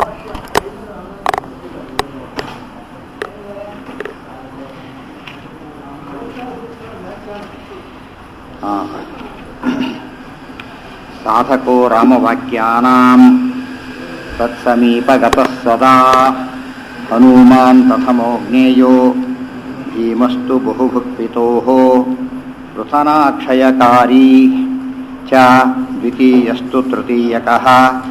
ಆ. ಸಾಧಕೋ ರಾಮವಾಕ್ಯಾನಾಂ ತತ್ಸಮೀಪಗತಃ ಸದಾ ಹನುಮಾನ್ ಪ್ರಥಮೋ ಜ್ಞೇಯೋ ಭೀಮಸ್ತು ಬಹುಭುಕ್ಪಿತೋಃ ಪೃಥನಾಕ್ಷಯಕಾರಿ ಚ ದ್ವಿತೀಯಸ್ತು ತೃತೀಯಕಃ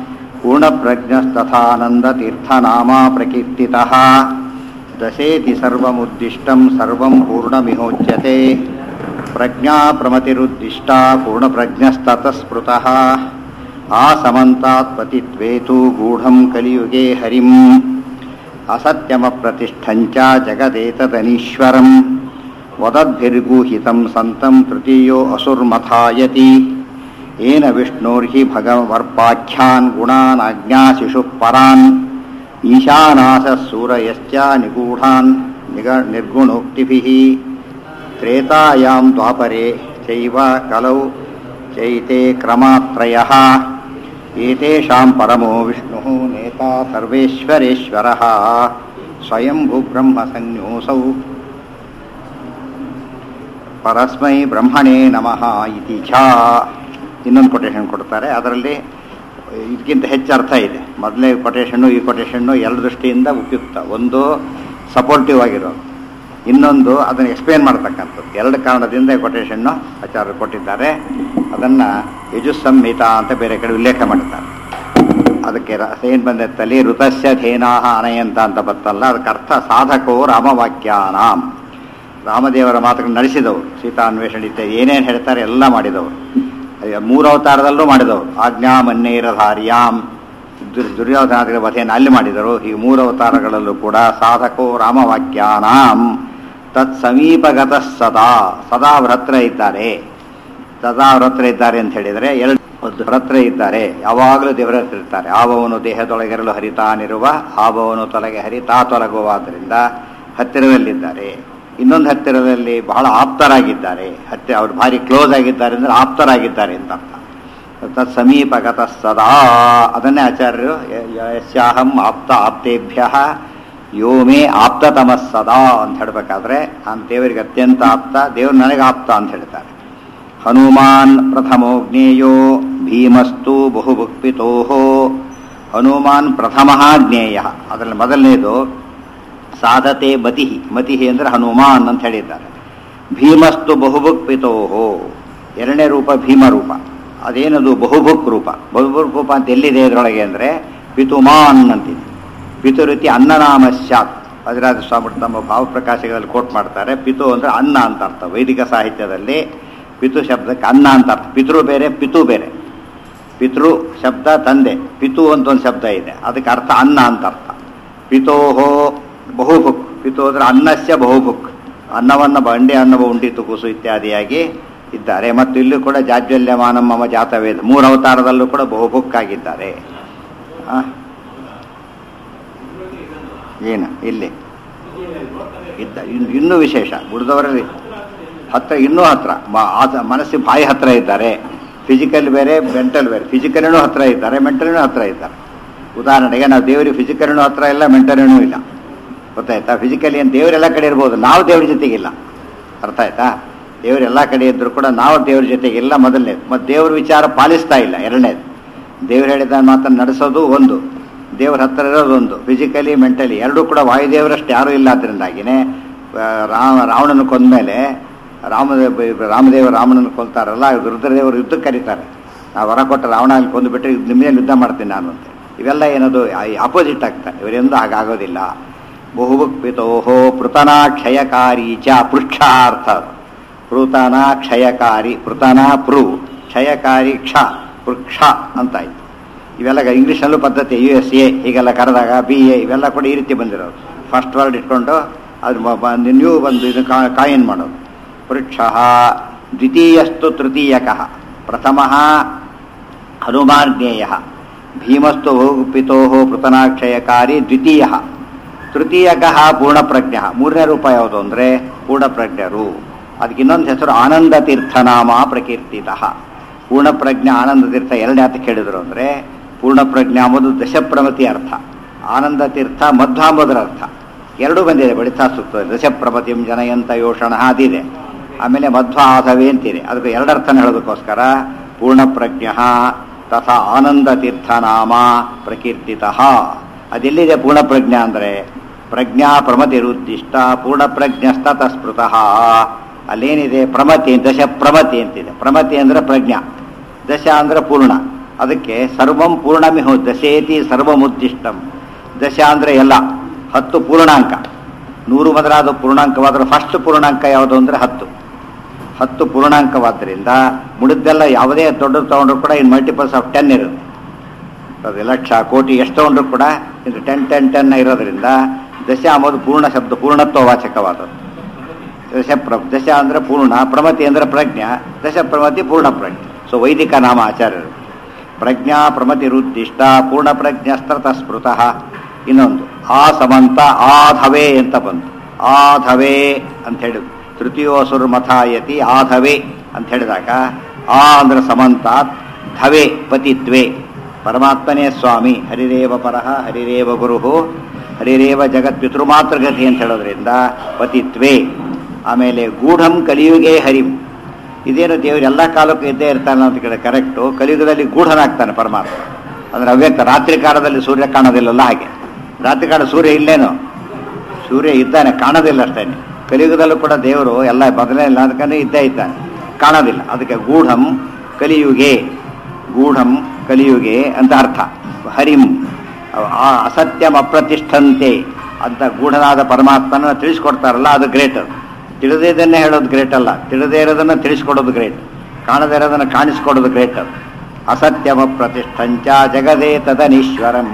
पूर्णप्रज्ञस्तथानन्दतीर्थनामा प्रकीर्तितः दशेति सर्वमुद्दिष्टं सर्वं पूर्णमिहोच्यते प्रज्ञाप्रमतिरुद्दिष्टा पूर्णप्रज्ञस्ततस्पृतः आसमन्तात् पतित्वे तु गूढं कलियुगे हरिम् असत्यमप्रतिष्ठञ्च जगदेतदनीश्वरम् वदद्भिर्गूहितं सन्तं तृतीयो असुर्मथायति येन विष्णोर्हि भगवर्पाख्यान् गुणान् अज्ञाशिषुः परान् ईशानासः सूरयश्च निगूढान् निग निर्गुणोक्तिभिः त्रेतायां द्वापरे चैव कलौ चैते क्रमात्रयः एतेषां परमो विष्णुः नेता सर्वेश्वरेश्वरः स्वयम्भुब्रह्मसंज्ञोऽसौ ಪರಸ್ಮೈ ಬ್ರಹ್ಮಣೇ ನಮಃ ಇತಿ ಛ ಇನ್ನೊಂದು ಕೊಟೇಶನ್ ಕೊಡ್ತಾರೆ ಅದರಲ್ಲಿ ಇದಕ್ಕಿಂತ ಹೆಚ್ಚು ಅರ್ಥ ಇದೆ ಮೊದಲನೇ ಕೊಟೇಶನ್ನು ಈ ಕೊಟೇಶನ್ನು ಎರಡು ದೃಷ್ಟಿಯಿಂದ ಉಪಯುಕ್ತ ಒಂದು ಸಪೋರ್ಟಿವ್ ಆಗಿರೋದು ಇನ್ನೊಂದು ಅದನ್ನು ಎಕ್ಸ್ಪ್ಲೇನ್ ಮಾಡ್ತಕ್ಕಂಥದ್ದು ಎರಡು ಕಾರಣದಿಂದ ಈ ಕೊಟೇಶನ್ನು ಆಚಾರ್ಯರು ಕೊಟ್ಟಿದ್ದಾರೆ ಅದನ್ನು ಯಜುಸ್ಸಂಹಿತ ಅಂತ ಬೇರೆ ಕಡೆ ಉಲ್ಲೇಖ ಮಾಡಿದ್ದಾರೆ ಅದಕ್ಕೆ ಏನು ಬಂದೈತಲ್ಲಿ ಋತಸ್ಯ ಧೇನಾಹ ಅನಯಂತ ಅಂತ ಬತ್ತಲ್ಲ ಅದಕ್ಕೆ ಅರ್ಥ ಸಾಧಕೋ ರಾಮವಾಕ್ಯಾನಾಂ ರಾಮದೇವರ ಮಾತುಗಳನ್ನು ನಡೆಸಿದವರು ಸೀತಾ ಅನ್ವೇಷಣೆ ಇತ್ಯಾದಿ ಏನೇನು ಹೇಳ್ತಾರೆ ಎಲ್ಲ ಮಾಡಿದವರು ಅಯ್ಯ, ಮೂರು ಅವತಾರದಲ್ಲೂ ಮಾಡಿದವರು ಆಜ್ಞಾ ಮನ್ನೇರಧಾರ್ಯಾಂ ದುರ್ ದುರ್ಯೋಧನಾದಿಗಳ ವಧೆಯನ್ನು ಅಲ್ಲಿ ಮಾಡಿದರು ಹೀಗೆ ಮೂರು ಅವತಾರಗಳಲ್ಲೂ ಕೂಡ ಸಾಧಕೋ ರಾಮವಾಕ್ಯಾನಾಂ ತತ್ ಸಮೀಪಗತ ಸದಾ ಸದಾ ಅವ್ರ ಹತ್ರ ಇದ್ದಾರೆ ಸದಾ ಅವ್ರ ಹತ್ರ ಇದ್ದಾರೆ ಅಂತ ಹೇಳಿದರೆ ಎರಡು ಒಂದು ಅವ್ರ ಹತ್ರ ಇದ್ದಾರೆ ಯಾವಾಗಲೂ ದೇವರ ಹತ್ರ ಇರ್ತಾರೆ ಆವವನು ದೇಹದೊಳಗೆರಲು ಹರಿತಾನಿರುವ ಆವವನು ತೊಲಗೆ ಹರಿತಾ ತೊಲಗುವಾದ್ದರಿಂದ ಹತ್ತಿರದಲ್ಲಿದ್ದಾರೆ ಇನ್ನೊಂದು ಹತ್ತಿರದಲ್ಲಿ ಬಹಳ ಆಪ್ತರಾಗಿದ್ದಾರೆ ಹತ್ತಿರ ಅವ್ರು ಭಾರಿ ಕ್ಲೋಸ್ ಆಗಿದ್ದಾರೆ ಅಂದ್ರೆ ಆಪ್ತರಾಗಿದ್ದಾರೆ ಅಂತ ಅರ್ಥ ತತ್ ಸಮೀಪಗತ ಸದಾ ಅದನ್ನೇ ಆಚಾರ್ಯರು ಯ- ಯ- ಯಸ್ಯಾಹಂ ಆಪ್ತ ಆಪ್ತೇಭ್ಯ ಯೋ ಮೇ ಆಪ್ತತಮಃ ಸದಾ ಅಂತ ಹೇಳಬೇಕಾದ್ರೆ ನಾನು ದೇವರಿಗೆ ಅತ್ಯಂತ ಆಪ್ತ ದೇವರು ನನಗೆ ಆಪ್ತ ಅಂತ ಹೇಳ್ತಾರೆ ಹನುಮಾನ್ ಪ್ರಥಮೋ ಜ್ಞೇಯೋ ಭೀಮಸ್ತು ಬಹುಭುಕ್ಪಿತೋ ಹನುಮಾನ್ ಪ್ರಥಮ ಜ್ಞೇಯ ಅದರಲ್ಲಿ ಮೊದಲನೇದು ಸಾಧತೆ ಮತಿ ಮತಿ ಅಂದ್ರೆ ಹನುಮಾನ್ ಅಂತ ಹೇಳಿದ್ದಾರೆ ಭೀಮಸ್ತು ಬಹುಭುಕ್ ಪಿತೋಹೋ ಎರಡನೇ ರೂಪ ಭೀಮ ರೂಪ ಅದೇನದು ಬಹುಭುಕ್ ರೂಪ ಬಹುಭುಕ್ ರೂಪ ಅಂತ ಎಲ್ಲಿದೆ ಇದರೊಳಗೆ ಅಂದರೆ ಪಿತುಮಾನ್ ಅಂತಿದೆ ಪಿತು ರೀತಿ ಅನ್ನನಾಮ ಸ್ಯಾತ್ ವಜ್ರಾಜ ಸ್ವಾಮಿ ತಮ್ಮ ಭಾವಪ್ರಕಾಶಗಳಲ್ಲಿ ಕೋಟ್ ಮಾಡ್ತಾರೆ ಪಿತು ಅಂದ್ರೆ ಅನ್ನ ಅಂತ ಅರ್ಥ ವೈದಿಕ ಸಾಹಿತ್ಯದಲ್ಲಿ ಪಿತು ಶಬ್ದಕ್ಕೆ ಅನ್ನ ಅಂತ ಅರ್ಥ ಪಿತೃ ಬೇರೆ ಪಿತು ಬೇರೆ ಪಿತೃ ಶಬ್ದ ತಂದೆ ಪಿತು ಅಂತ ಒಂದು ಶಬ್ದ ಇದೆ ಅದಕ್ಕೆ ಅರ್ಥ ಅನ್ನ ಅಂತ ಅರ್ಥ ಪಿತೋಹೋ ಬಹುಭುಕ್ ಪಿತು ಅಂದ್ರೆ ಅನ್ನಸ್ಯ ಬಹುಭುಕ್ ಅನ್ನವನ್ನು ಬಂಡೆ ಅನ್ನವ ಉಂಡಿತು ಕುಸು ಇತ್ಯಾದಿಯಾಗಿ ಇದ್ದಾರೆ ಮತ್ತು ಇಲ್ಲೂ ಕೂಡ ಜಾಜ್ವಲ್ಯಮಾನ ಮಮ ಜಾತವೇದ ಮೂರು ಅವತಾರದಲ್ಲೂ ಕೂಡ ಬಹುಭುಕ್ ಆಗಿದ್ದಾರೆ ಆ? ಏನು ಇಲ್ಲಿ ಇದ್ದ ಇನ್ನು- ಇನ್ನೂ ವಿಶೇಷ ಉಳಿದವರಲ್ಲಿ ಹತ್ರ ಇನ್ನೂ ಹತ್ರ ಮ- ಆತ- ಮನಸ್ಸಿಗೆ ಬಾಯಿ ಹತ್ರ ಇದ್ದಾರೆ ಫಿಸಿಕಲ್ ಬೇರೆ ಮೆಂಟಲ್ ಬೇರೆ ಫಿಸಿಕಲಿನೂ ಹತ್ರ ಇದ್ದಾರೆ ಮೆಂಟಲಿನೂ ಹತ್ರ ಇದ್ದಾರೆ ಉದಾಹರಣೆಗೆ ನಾವು ದೇವರಿಗೆ ಫಿಸಿಕಲಿನೂ ಹತ್ರ ಇಲ್ಲ ಮೆಂಟಲಿನೂ ಇಲ್ಲ ಗೊತ್ತಾಯ್ತಾ ಫಿಸಿಕಲಿ ಏನು ದೇವರೆಲ್ಲ ಕಡೆ ಇರ್ಬೋದು ನಾವು ದೇವ್ರ ಜೊತೆಗಿಲ್ಲ ಅರ್ಥ ಆಯ್ತಾ ದೇವ್ರ ಎಲ್ಲ ಕಡೆ ಇದ್ರೂ ಕೂಡ ನಾವು ದೇವ್ರ ಜೊತೆಗಿಲ್ಲ ಮೊದಲನೇದು ಮತ್ತು ದೇವ್ರ ವಿಚಾರ ಪಾಲಿಸ್ತಾ ಇಲ್ಲ ಎರಡನೇದು ದೇವ್ರು ಹೇಳಿದ ಮಾತನ್ನು ನಡೆಸೋದು ಒಂದು ದೇವ್ರ ಹತ್ರ ಇರೋದು ಒಂದು ಫಿಸಿಕಲಿ ಮೆಂಟಲಿ ಎರಡೂ ಕೂಡ ವಾಯುದೇವರಷ್ಟು ಯಾರೂ ಇಲ್ಲ ಅದರಿಂದಾಗಿನೇ ರಾಮ ರಾವಣನ ಕೊಂದ್ಮೇಲೆ ರಾಮದೇವ ರಾಮದೇವ ರಾಮನನ್ನು ಕೊಲ್ತಾರಲ್ಲ ರುದ್ರದೇವರು ಯುದ್ಧಕ್ಕೆ ಕರೀತಾರೆ ನಾವು ವರ ಕೊಟ್ಟ ರಾವಣ ಅಲ್ಲಿ ಕೊಂದುಬಿಟ್ರೆ ನಿಮ್ಮ ಮೇಲೆ ಯುದ್ಧ ಮಾಡ್ತೀನಿ ನಾನು ಅಂತ ಇವೆಲ್ಲ ಏನದು ಆಪೋಸಿಟ್ ಆಗ್ತಾರೆ ಇವರೆಂದು ಹಾಗಾಗೋದಿಲ್ಲ ಬಹುಭುಕ್ ಪಿತೋಹೋ ಪೃತನಾ ಕ್ಷಯಕಾರಿ ಚ ಪೃಷ್ಠಾರ್ಥ ಪೃತನ ಕ್ಷಯಕಾರಿ ಪೃತನ ಪೃ ಕ್ಷಯಕಾರಿ ಕ್ಷ ಪೃಕ್ಷ ಅಂತಾಯ್ತು ಇವೆಲ್ಲ ಇಂಗ್ಲೀಷಲ್ಲೂ ಪದ್ಧತಿ ಯು ಎಸ್ ಎ ಹೀಗೆಲ್ಲ ಕರೆದಾಗ ಬಿ ಎ ಇವೆಲ್ಲ ಕೂಡ ಈ ರೀತಿ ಬಂದಿರೋದು ಫಸ್ಟ್ ವರ್ಡ್ ಇಟ್ಕೊಂಡು ಅದು ನ್ಯೂ ಬಂದು ಇದು ಕಾಯಿನ್ ಮಾಡೋದು ಪೃಕ್ಷ ದ್ವಿತೀಯಸ್ತು ತೃತೀಯಕಃ ಪ್ರಥಮ ಹನುಮಾನ್ಜ್ಞೇಯ ಭೀಮಸ್ತು ಪಿತೋ ಪೃತನಾಕ್ಷಯಕಾರಿ ದ್ವಿತೀಯ ತೃತೀಯಕಃ ಪೂರ್ಣಪ್ರಜ್ಞ ಮೂರನೇ ರೂಪ ಯಾವುದು ಅಂದರೆ ಪೂರ್ಣಪ್ರಜ್ಞರು ಅದಕ್ಕೆ ಇನ್ನೊಂದು ಹೆಸರು ಆನಂದ ತೀರ್ಥನಾಮ ಪ್ರಕೀರ್ತಿತ ಪೂರ್ಣಪ್ರಜ್ಞ ಆನಂದ ತೀರ್ಥ ಎರಡು ಯಾತಕ್ಕೆ ಹೇಳಿದ್ರು ಅಂದರೆ ಪೂರ್ಣಪ್ರಜ್ಞ ಎಂಬುದು ದಶಪ್ರಮತಿ ಅರ್ಥ ಆನಂದ ತೀರ್ಥ ಮಧ್ವಾಂಬುದರ ಅರ್ಥ ಎರಡೂ ಬಂದಿದೆ ಬಳಿತಾ ಸೂಕ್ತ ದಶಪ್ರಪತಿಂ ಜನಯಂತ ಯೋಷಣ ಅದಿದೆ ಆಮೇಲೆ ಮಧ್ವ ಆಧವೆ ಅಂತಿದೆ ಅದಕ್ಕೆ ಎರಡರ್ಥನ ಹೇಳೋದಕ್ಕೋಸ್ಕರ ಪೂರ್ಣ ಪ್ರಜ್ಞ ತಥಾ ಆನಂದ ತೀರ್ಥ ನಾಮ ಪ್ರಕೀರ್ತಿತ ಅದೆಲ್ಲಿದೆ ಪೂರ್ಣ ಪ್ರಜ್ಞಾ ಅಂದರೆ ಪ್ರಜ್ಞಾ ಪ್ರಮತಿರುದ್ದಿಷ್ಟ ಪೂರ್ಣ ಪ್ರಜ್ಞಸ್ತತ ಸ್ಮೃತಃ ಅಲ್ಲೇನಿದೆ ಪ್ರಮತಿ ದಶ ಪ್ರಮತಿ ಅಂತಿದೆ ಪ್ರಮತಿ ಅಂದ್ರೆ ಪ್ರಜ್ಞಾ ದಶ ಅಂದ್ರೆ ಪೂರ್ಣ ಅದಕ್ಕೆ ಸರ್ವಂ ಪೂರ್ಣಮಿಹು ದಶೇತಿ ಸರ್ವಮುದ್ದಿಷ್ಟಂ ದಶ ಅಂದ್ರೆ ಎಲ್ಲ ಹತ್ತು ಪೂರ್ಣಾಂಕ ನೂರು ಮೊದಲಾದ ಪೂರ್ಣಾಂಕವಾದ್ರೆ ಫಸ್ಟ್ ಪೂರ್ಣಾಂಕ ಯಾವುದು ಅಂದರೆ ಹತ್ತು ಹತ್ತು ಪೂರ್ಣಾಂಕವಾದ್ದರಿಂದ ಮುಡಿದ್ದೆಲ್ಲ ಯಾವುದೇ ದೊಡ್ಡದು ತಗೊಂಡ್ರು ಕೂಡ ಇನ್ ಮಲ್ಟಿಪಲ್ಸ್ ಆಫ್ ಟೆನ್ ಇರುತ್ತೆ ಅದು ಲಕ್ಷ ಕೋಟಿ ಎಷ್ಟು ತಗೊಂಡ್ರು ಕೂಡ ಇದು ಟೆನ್ ಟೆನ್ ಟೆನ್ ಇರೋದ್ರಿಂದ ದಶ ಅಂಬುದು ಪೂರ್ಣ ಶಬ್ದ ಪೂರ್ಣತ್ವ ವಾಚಕವಾದದ್ದು ದಶ ಪ್ರ ದಶ ಅಂದರೆ ಪೂರ್ಣ ಪ್ರಮತಿ ಅಂದರೆ ಪ್ರಜ್ಞಾ ದಶ ಪ್ರಮತಿ ಪೂರ್ಣ ಪ್ರಜ್ಞೆ ಸೊ ವೈದಿಕ ನಾಮ ಆಚಾರ್ಯರು ಪ್ರಜ್ಞಾ ಪ್ರಮತಿ ರುದ್ದಿಷ್ಟ ಪೂರ್ಣ ಪ್ರಜ್ಞಸ್ತತ ಸ್ಮೃತಃ ಇನ್ನೊಂದು ಆ ಸಮಂತ ಆಧವೆ ಅಂತ ಬಂತು ಆಧವೆ ಅಂತ ಹೇಳಿದ್ರು ತೃತೀಯೋಸುರ್ ಮಥಾಯತಿ ಆಧವೆ ಅಂತ ಹೇಳಿದಾಗ ಆ ಅಂದ್ರೆ ಸಮಂತ ಧವೆ ಪತಿತ್ವೆ ಪರಮಾತ್ಮನೇ ಸ್ವಾಮಿ ಹರಿರೇವ ಪರಹ ಹರಿರೇವ ಗುರು ಹರಿರೇವ ಜಗತ್ ಪಿತೃಮಾತೃಗತಿ ಅಂತ ಹೇಳೋದ್ರಿಂದ ಪತಿತ್ವೇ ಆಮೇಲೆ ಗೂಢಂ ಕಲಿಯುಗೆ ಹರಿಂ ಇದೇನು ದೇವರು ಎಲ್ಲ ಕಾಲಕ್ಕೂ ಇದ್ದೇ ಇರ್ತಾನೆ ಅಂತ ಕೇಳಿ ಕರೆಕ್ಟು ಕಲಿಯುಗದಲ್ಲಿ ಗೂಢನಾಗ್ತಾನೆ ಪರಮಾತ್ಮ ಅಂದ್ರೆ ಅವ್ಯಕ್ತ ರಾತ್ರಿ ಕಾಲದಲ್ಲಿ ಸೂರ್ಯ ಕಾಣೋದಿಲ್ಲಲ್ಲ ಹಾಗೆ ರಾತ್ರಿ ಕಾಲ ಸೂರ್ಯ ಇಲ್ಲೇನು ಸೂರ್ಯ ಇದ್ದಾನೆ ಕಾಣೋದಿಲ್ಲ ಅಷ್ಟೇ ಕಲಿಯುಗದಲ್ಲೂ ಕೂಡ ದೇವರು ಎಲ್ಲ ಬದಲೇ ಇಲ್ಲ ಅದಕ್ಕೆ ಇದ್ದೇ ಇದ್ದಾನೆ ಕಾಣೋದಿಲ್ಲ ಅದಕ್ಕೆ ಗೂಢಂ ಕಲಿಯುಗೆ ಗೂಢಂ ಕಲಿಯುಗೆ ಅಂತ ಅರ್ಥ ಹರಿಂ ಆ ಅಸತ್ಯಂ ಅಪ್ರತಿಷ್ಠಂತೆ ಅಂತ ಗೂಢನಾದ ಪರಮಾತ್ಮನ ತಿಳಿಸ್ಕೊಡ್ತಾರಲ್ಲ ಅದು ಗ್ರೇಟ್ ಅದು ತಿಳಿದಿದ್ದನ್ನೇ ಹೇಳೋದು ಗ್ರೇಟ್ ಅಲ್ಲ ತಿಳಿದೇ ಇರೋದನ್ನ ತಿಳಿಸ್ಕೊಡೋದು ಗ್ರೇಟ್ ಕಾಣದೇ ಇರೋದನ್ನ ಕಾಣಿಸ್ಕೊಡೋದು ಗ್ರೇಟ್ ಅದು ಅಸತ್ಯಮ ಪ್ರತಿಷ್ಠಂಚ ಜಗದೇ ತದನೀಶ್ವರಂ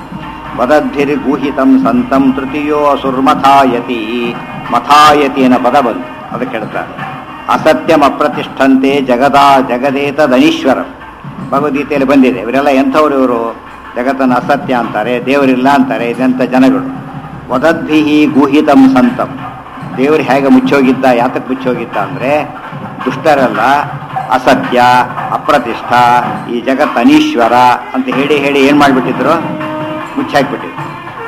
ವದದ್ಭಿರ್ಗೂಹಿತಂ ಸಂತಂ ತೃತೀಯೋ ಅಸುರ್ಮಥಾಯತಿ ಮಥಾಯತಿ ಅನ್ನೋ ಪದ ಬಂತು ಅದಕ್ಕೆ ಹೇಳ್ತಾರೆ ಅಸತ್ಯಂ ಅಪ್ರತಿಷ್ಠಂತೆ ಜಗದಾ ಜಗದೇ ತದನೀಶ್ವರಂ ಭಗವದ್ಗೀತೆಯಲ್ಲಿ ಬಂದಿದೆ ಇವರೆಲ್ಲ ಎಂಥವ್ರು ಇವರು ಜಗತ್ತನ್ನು ಅಸತ್ಯ ಅಂತಾರೆ ದೇವರಿಲ್ಲ ಅಂತಾರೆ ಇದೆಂಥ ಜನಗಳು ವದದ್ಭಿ ಗೂಹಿತಂ ಸಂತಂ ದೇವರು ಹೇಗೆ ಮುಚ್ಚೋಗಿದ್ದ ಯಾತಕ್ಕೆ ಮುಚ್ಚೋಗಿದ್ದ ಅಂದರೆ ದುಷ್ಟರಲ್ಲ ಅಸತ್ಯ ಅಪ್ರತಿಷ್ಠ ಈ ಜಗತ್ ಅನೀಶ್ವರ ಅಂತ ಹೇಳಿ ಹೇಳಿ ಏನು ಮಾಡಿಬಿಟ್ಟಿದ್ರು ಮುಚ್ಚಾಕ್ಬಿಟ್ಟಿದ್ರು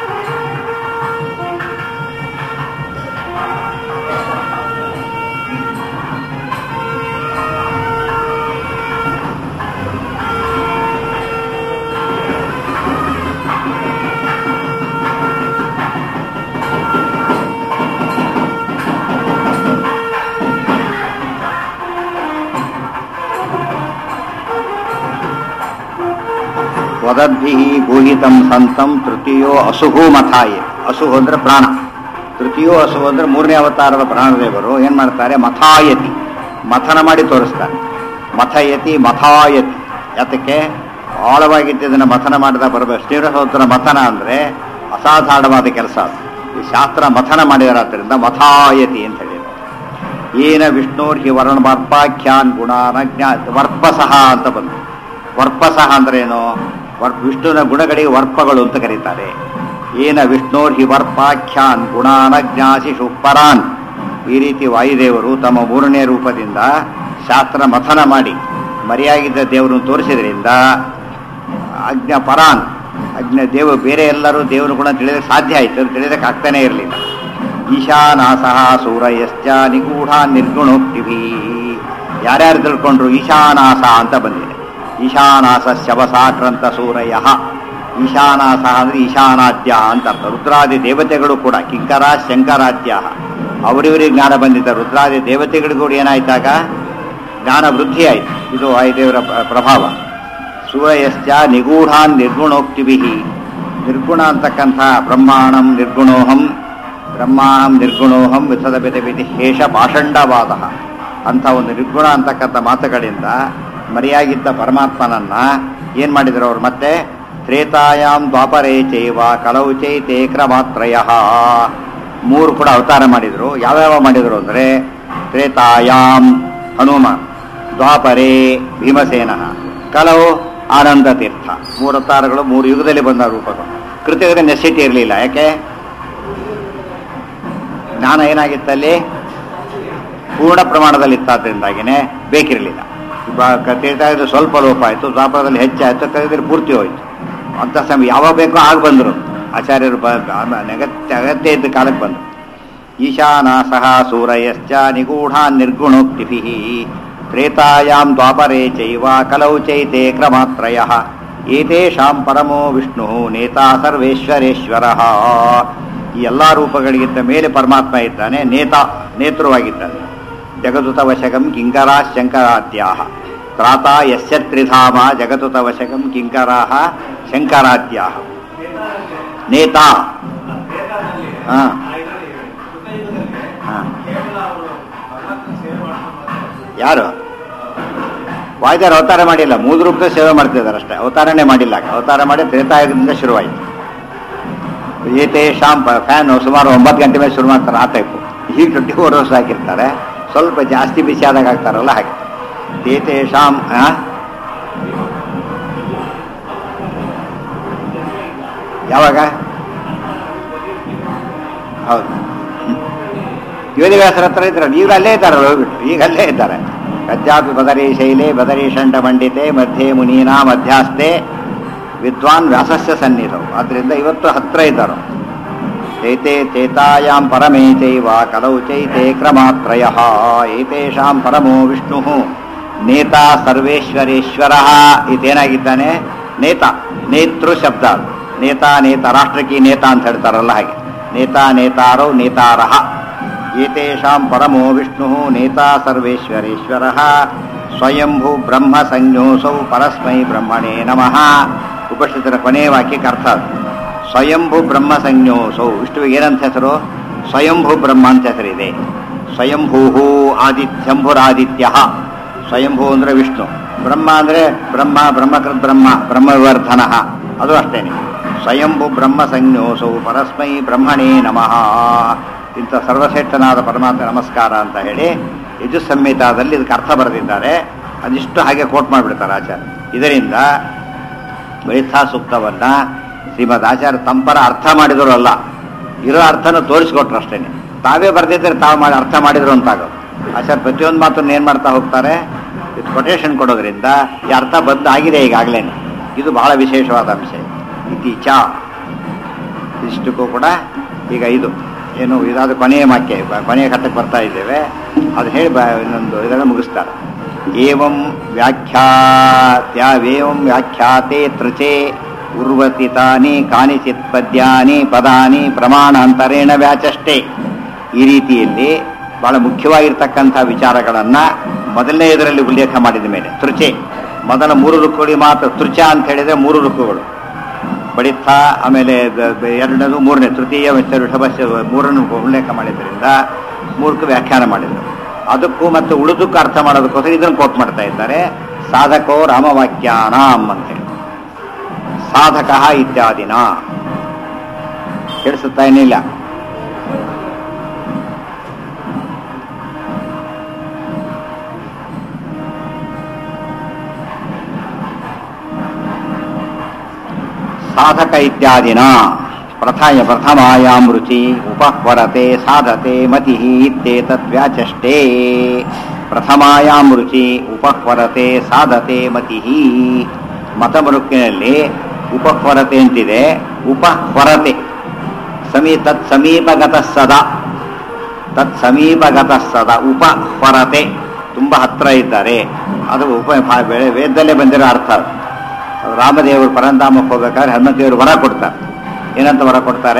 ವದದ್ಭಿ ಗೂಹಿತಂ ಸಂತಂ ತೃತೀಯೋ ಅಸುಹು ಮಥಾಯೆ ಅಸುಹು ಅಂದ್ರೆ ಪ್ರಾಣ ತೃತೀಯೋ ಅಸುಹು ಅಂದ್ರೆ ಮೂರನೇ ಅವತಾರದ ಪ್ರಾಣದೇವರು ಏನ್ ಮಾಡ್ತಾರೆ ಮಥಾಯತಿ ಮಥನ ಮಾಡಿ ತೋರಿಸ್ತಾರೆ ಮಥಯತಿ ಮಥಾಯತಿ ಯಾತಕ್ಕೆ ಆಳವಾಗಿದ್ದದನ್ನ ಮಥನ ಮಾಡಿದ ಬರಬೇಕು ಶ್ರೀರಸೋತ್ತರ ಮಥನ ಅಂದ್ರೆ ಅಸಾಧಾರಣವಾದ ಕೆಲಸ ಅದು ಈ ಶಾಸ್ತ್ರ ಮಥನ ಮಾಡಿದರಾದ್ರಿಂದ ಮಥಾಯತಿ ಅಂತ ಹೇಳಿದ್ರು ಏನ ವಿಷ್ಣೋರ್ಹಿ ವರ್ಣ ವರ್ಪಾಖ್ಯಾನ್ ಗುಣಾನ ಜ್ಞಾ ವರ್ಪಸಹ ಅಂತ ಬಂತು ವರ್ಪಸಹ ಅಂದ್ರೆ ಏನು ವರ್ ವಿಷ್ಣುವಿನ ಗುಣಗಳಿಗೆ ವರ್ಪಗಳು ಅಂತ ಕರೀತಾರೆ ಏನ ವಿಷ್ಣೋರ್ಹಿ ವರ್ಪಾಖ್ಯಾನ್ ಗುಣಾನ ಜ್ಞಾಸಿಷು ಪರಾನ್ ಈ ರೀತಿ ವಾಯುದೇವರು ತಮ್ಮ ಮೂರನೇ ರೂಪದಿಂದ ಶಾಸ್ತ್ರ ಮಥನ ಮಾಡಿ ಮರೆಯಾಗಿದ್ದ ದೇವರನ್ನು ತೋರಿಸಿದ್ರಿಂದ ಅಜ್ಞ ಪರಾನ್ ಅಜ್ಞ ದೇವ ಬೇರೆ ಎಲ್ಲರೂ ದೇವರ ಗುಣ ತಿಳಿಯೋದಕ್ಕೆ ಸಾಧ್ಯ ಆಯ್ತು ಅದು ತಿಳಿಯೋದಕ್ಕೆ ಆಗ್ತಾನೇ ಇರಲಿಲ್ಲ ಈಶಾನಾಸಹ ಸೂರಯಶ್ಚ ನಿಗೂಢ ನಿರ್ಗುಣೋಕ್ತಿಭಿ ಯಾರ್ಯಾರು ತಿಳ್ಕೊಂಡ್ರು ಈಶಾನಾಸ ಅಂತ ಬಂದಿದೆ ಈಶಾನಾಸ ಶವಸಾಕ್ರಂತ ಸೂರಯ ಈಶಾನಾಸ ಅಂದ್ರೆ ಈಶಾನಾದ್ಯ ಅಂತ ಅರ್ಥ ರುದ್ರಾದಿ ದೇವತೆಗಳು ಕೂಡ ಕಿಂಕರ ಶಂಕರಾದ್ಯ ಅವರಿವರಿಗೆ ಜ್ಞಾನ ಬಂದಿದ್ದ ರುದ್ರಾದಿ ದೇವತೆಗಳಿಗೂ ಕೂಡ ಏನಾಯ್ತಾಗ ಜ್ಞಾನ ವೃದ್ಧಿ ಆಯ್ತು ಇದು ವಾಯುದೇವರ ಪ್ರ- ಪ್ರಭಾವ ಸೂರಯಶ್ಚ ನಿಗೂಢಾನ್ ನಿರ್ಗುಣೋಕ್ತಿಭಿ ನಿರ್ಗುಣ ಅಂತಕ್ಕಂಥ ಬ್ರಹ್ಮಾಣಂ ನಿರ್ಗುಣೋಹಂ ಬ್ರಹ್ಮಾಣಂ ನಿರ್ಗುಣೋಹಂ ವಿಧದ ಬೆದೆ ಬಿದಿ ಹೇಷ ಪಾಷಂಡವಾದ ಅಂತ ಒಂದು ನಿರ್ಗುಣ ಅಂತಕ್ಕಂಥ ಮಾತುಗಳಿಂದ ಮರೆಯಾಗಿದ್ದ ಪರಮಾತ್ಮನನ್ನ ಏನ್ ಮಾಡಿದ್ರು ಅವ್ರು ಮತ್ತೆ ತ್ರೇತಾಯಾಮ್ ದ್ವಾಪರೇ ಚೈವ ಕಲವು ಚೈತೇಕ್ರ ಮಾತ್ರಯ ಮೂರು ಕೂಡ ಅವತಾರ ಮಾಡಿದ್ರು ಯಾವ್ಯಾವ ಮಾಡಿದ್ರು ಅಂದ್ರೆ ತ್ರೇತಾಯಾಮ್ ಹನುಮ ದ್ವಾಪರೇ ಭೀಮಸೇನ ಕಲವು ಆನಂದ ತೀರ್ಥ ಮೂರು ಅವತಾರಗಳು ಮೂರು ಯುಗದಲ್ಲಿ ಬಂದ ರೂಪಗಳು ಕೃತಿಗೆ ನೆಸಿಟಿ ಇರಲಿಲ್ಲ ಯಾಕೆ ಜ್ಞಾನ ಏನಾಗಿತ್ತಲ್ಲಿ ಪೂರ್ಣ ಪ್ರಮಾಣದಲ್ಲಿ ಇತ್ತಾದ್ರಿಂದಾಗಿನೇ ಬೇಕಿರಲಿಲ್ಲ ತೀರ್ಥ ಸ್ವಲ್ಪ ಲೋಪ ಆಯಿತು ದ್ವಾಪರದಲ್ಲಿ ಹೆಚ್ಚಾಯಿತು ಕಲಿದ್ರೆ ಪೂರ್ತಿ ಹೋಯಿತು ಅಂಥ ಸಮಯ ಯಾವಾಗ ಬೇಕೋ ಆಗ ಬಂದರು ಆಚಾರ್ಯರು ಬ ಬ- ಅಗತ್ಯ ಅಗತ್ಯ ಇದ್ದ ಕಾಲಕ್ಕೆ ಬಂದು ಈಶಾನ ಸಹ ಸೂರಯಶ್ಚ ನಿಗೂಢಾನ್ ನಿರ್ಗುಣೋಕ್ತಿಭಿ ತ್ರೇತಾಯಾಂ ದ್ವಾಪರೇ ಚೈವ ಕಲೌ ಚೈತೆ ಕ್ರಮಾತ್ರಯ ಏತೇಷಾಂ ಪರಮೋ ವಿಷ್ಣು ನೇತಾ ಸರ್ವೇಶ್ವರೇಶ್ವರ ಈ ಎಲ್ಲ ರೂಪಗಳಿಗಿಂತ ಮೇಲೆ ಪರಮಾತ್ಮ ಇದ್ದಾನೆ ನೇತಾ ನೇತೃವಾಗಿದ್ದಾನೆ ಜಗದುತ ವಶಕಂ ಕಿಂಕರಾ ಶಂಕರಾದ್ಯಾ ತ್ರಾತಾ ಯಸ್ಯ ತ್ರಿಧಾಮ ಜಗದುತ ವಶಕಂ ಕಿಂಕರಾ ಶಂಕರಾದ್ಯಾ ನೇತಾ ಹಾ ಹಾ ಯಾರು ವಾಯ್ದಾರ ಅವತಾರ ಮಾಡಿಲ್ಲ ಮೂರು ರೂಪದ ಸೇವೆ ಮಾಡ್ತಿದ್ದಾರೆ ಅಷ್ಟೇ ಅವತಾರನೇ ಮಾಡಿಲ್ಲ ಅವತಾರ ಮಾಡಿ ತ್ರೇತಾಯುಗದಿಂದ ಶುರುವಾಯಿತು ಏತೇಷಾಂ ಫ್ಯಾನ್ ಸುಮಾರು ಒಂಬತ್ತು ಗಂಟೆ ಮೇಲೆ ಶುರು ಮಾಡ್ತಾರೆ ಆ ಟೈಪು ಈಗ ಟ್ವೆಂಟಿ ಫೋರ್ ಅವರ್ಸ್ ಹಾಕಿರ್ತಾರೆ ಸ್ವಲ್ಪ ಜಾಸ್ತಿ ಬಿಸಿ ಆದಾಗ ಹಾಕ್ತಾರಲ್ಲ ಹಾಗೆ ಏತೇಷಾಂ ಆ? ಯಾವಾಗ ಹೌದು ವೇದವ್ಯಾಸರ ಹತ್ರ ಇದ್ದಾರೆ ಈಗ ಅಲ್ಲೇ ಇದ್ದಾರೆ ಹೋಗ್ಬಿಟ್ಟು ಈಗ ಅಲ್ಲೇ ಇದ್ದಾರೆ ಕಜ್ಜಾಪಿ ಬದರಿ ಶೈಲೆ ಬದರಿ ಷಂಡ ಮಂಡಿತೆ ಮಧ್ಯೆ ಮುನೀನಾ ಮಧ್ಯಾಸ್ತೆ ವಿದ್ವಾನ್ ವ್ಯಾಸಸ್ಯ ಸನ್ನಿಧವು ಆದ್ರಿಂದ ಇವತ್ತು ಹತ್ರ ಇದ್ದರು ಚೈತೆ ಚೇತಾಯಾಂ ಪರಮೇ ಚೈವ ಕಲೌ ಚೈತೆ ಕ್ರಮಾತ್ರಯ ಏತೇಷಾಂ ಪರಮೋ ವಿಷ್ಣು ನೇತಾ ಸರ್ವೇಶ್ವರೇಶ್ವರ ಇದೇನಾಗಿದ್ದಾನೆ ನೇತಾ ನೇತೃ ಶಬ್ದ ಅದು. ನೇತಾ ನೇತ ರಾಷ್ಟ್ರಕಿ ನೇತಾ ಅಂತ ಹೇಳ್ತಾರಲ್ಲ ಹಾಗೆ ನೇತಾ ನೇತಾರೋ ನೇತಾರಃ ಏತೇಷಾಂ ಪರಮೋ ವಿಷ್ಣು ನೇತಾ ಸರ್ವೇಶ್ವರೇಶ್ವರ ಸ್ವಯಂಭೂ ಬ್ರಹ್ಮ ಸಂಜ್ಞೋಸೌ ಪರಸ್ಮೈ ಬ್ರಹ್ಮಣೇ ನಮಃ ಉಪಸ್ಥಿತರ ಕೊನೆಯ ವಾಕ್ಯಕ್ಕೆ ಅರ್ಥ ಅದು. ಸ್ವಯಂಭೂ ಬ್ರಹ್ಮ ಸಂಜ್ಞೋಸೌ ವಿಷ್ಣುವಿಗೆ ಏನಂತ ಹೆಸರು ಸ್ವಯಂಭೂ ಬ್ರಹ್ಮ ಅಂತ ಹೆಸರಿದೆ ಸ್ವಯಂಭೂ ಆದಿತ್ಯಂಭುರಾದಿತ್ಯ ಸ್ವಯಂಭೂ ಅಂದ್ರೆ ವಿಷ್ಣು ಬ್ರಹ್ಮ ಅಂದ್ರೆ ಬ್ರಹ್ಮ ಬ್ರಹ್ಮಕೃತ್ ಬ್ರಹ್ಮ ಬ್ರಹ್ಮವರ್ಧನ ಅದು ಅಷ್ಟೇನೆ ಸ್ವಯಂಭೂ ಬ್ರಹ್ಮ ಸಂಜ್ಞೋಸೌ ಪರಸ್ಮೈ ಬ್ರಹ್ಮಣೇ ನಮಃ ಇಂಥ ಸರ್ವಶ್ರೇಷ್ಠನಾದ ಪರಮಾತ್ಮ ನಮಸ್ಕಾರ ಅಂತ ಹೇಳಿ ಯಜು ಸಂಹಿತಾದಲ್ಲಿ ಇದಕ್ಕೆ ಅರ್ಥ ಬರೆದಿದ್ದಾರೆ ಅದಿಷ್ಟು ಹಾಗೆ ಕೋಟ್ ಮಾಡಿಬಿಡ್ತಾರೆ ಆಚಾರ್ಯ ಇದರಿಂದ ಬೈಥಾ ಸೂಕ್ತವನ್ನ ಶ್ರೀಮದ್ ಆಚಾರ್ಯ ತಂಪರ ಅರ್ಥ ಮಾಡಿದ್ರು ಅಲ್ಲ ಇರೋ ಅರ್ಥನ ತೋರಿಸ್ಕೊಟ್ರು ಅಷ್ಟೇನೆ ತಾವೇ ಬರ್ದಿದ್ರೆ ತಾವು ಮಾಡಿ ಅರ್ಥ ಮಾಡಿದ್ರು ಅಂತಾಗೋದು ಆಚಾರ್ಯ ಪ್ರತಿಯೊಂದು ಮಾತನ್ನು ಏನು ಮಾಡ್ತಾ ಹೋಗ್ತಾರೆ ಇದು ಕೊಟೇಶನ್ ಕೊಡೋದ್ರಿಂದ ಈ ಅರ್ಥ ಬಂದ್ ಆಗಿದೆ ಈಗಾಗಲೇ ಇದು ಬಹಳ ವಿಶೇಷವಾದ ಅಂಶ ಇತ್ತೀಚ ಇಷ್ಟಕ್ಕೂ ಕೂಡ ಈಗ ಇದು ಏನು ಇದಾದ ಕೊನೆಯ ವಾಕ್ಯ ಬ- ಕೊನೆಯ ಘಟ್ಟಕ್ಕೆ ಬರ್ತಾ ಇದ್ದೇವೆ ಅದು ಹೇಳಿ ಬ ಇನ್ನೊಂದು ಇದನ್ನು ಮುಗಿಸ್ತಾರೆ ಏವಂ ವ್ಯಾಖ್ಯಾತ್ಯವೇವಂ ವ್ಯಾಖ್ಯಾತೆ ತ್ರಚೆ ಉರ್ವತಿ ತಾನಿ ಕಾನಿಚಿತ್ ಪದ್ಯಾನಿ ಪದಾನಿ ಪ್ರಮಾಣಾಂತರೇಣ ವ್ಯಾಚಷ್ಟೇ ಈ ರೀತಿಯಲ್ಲಿ ಬಹಳ ಮುಖ್ಯವಾಗಿರ್ತಕ್ಕಂಥ ವಿಚಾರಗಳನ್ನ ಮೊದಲನೇ ಇದರಲ್ಲಿ ಉಲ್ಲೇಖ ಮಾಡಿದ ಮೇಲೆ ತೃಚೆ ಮೊದಲ ಮೂರು ರುಕ್ಕುಗಳಿಗೆ ಮಾತ್ರ ತೃಚ ಅಂತ ಹೇಳಿದ್ರೆ ಮೂರು ರುಕ್ಕುಗಳು ಬಡಿತ ಆಮೇಲೆ ದ- ದ- ಎರಡನೇದು ಮೂರನೇ ತೃತೀಯ ವೆಚ್ಚ ಋಷಭಸ್ಯ ಮೂರನ್ನು ಉಲ್ಲೇಖ ಮಾಡಿದ್ರಿಂದ ಮೂರಕ್ಕೆ ವ್ಯಾಖ್ಯಾನ ಮಾಡಿದರು ಅದಕ್ಕೂ ಮತ್ತು ಉಳಿದಕ್ಕೂ ಅರ್ಥ ಮಾಡೋದಕ್ಕೋಸ್ಕರ ಇದನ್ನು ಕೋಟ್ ಮಾಡ್ತಾ ಇದ್ದಾರೆ ಸಾಧಕೋ ರಾಮವಾಕ್ಯಾನಾಂ ಅಂತೇಳಿ ಸಾಧಕ ಇತ್ಯಾದಿನ ಕೇಳಿಸುತ್ತಾ ಏನಿಲ್ಲ ಸಾಧಕ ಇತ್ಯಾದಿನ ಪ್ರಥಾಯ ಪ್ರಥಮಾಯಾಂ ರುಚಿ ಉಪಹ್ವರತೆ ಸಾಧತೆ ಮತಿ ಇತ್ಯೇತದ್ವ್ಯಾಚಷ್ಟೇ ಪ್ರಥಮಾಯಾಂ ರುಚಿ ಉಪಹ್ವರತೆ ಸಾಧತೆ ಮತಿ ಮತಮರುಕಿನಲ್ಲಿ ಉಪಹ್ವರತೆ ಅಂತಿದೆ ಉಪಹ್ವರತೆ ಸಮೀ ತತ್ ಸಮೀಪಗತ ಸದಾ ತತ್ ಸಮೀಪಗತ ಸದಾ ಉಪಹ್ವರತೆ ತುಂಬ ಹತ್ರ ಇದ್ದಾರೆ ಅದು ಉಪ ಭಾ- ವೆ- ವೇದದಲ್ಲೇ ಬಂದಿರೋ ಅರ್ಥ ಅದು. ರಾಮದೇವರು ಪರಂಧಾಮಕ್ಕೆ ಹೋಗ್ಬೇಕಾದ್ರೆ ಹನುಮಂತೇವರು ವರ ಕೊಡ್ತಾರೆ ಏನಂತ ವರ ಕೊಡ್ತಾರೆ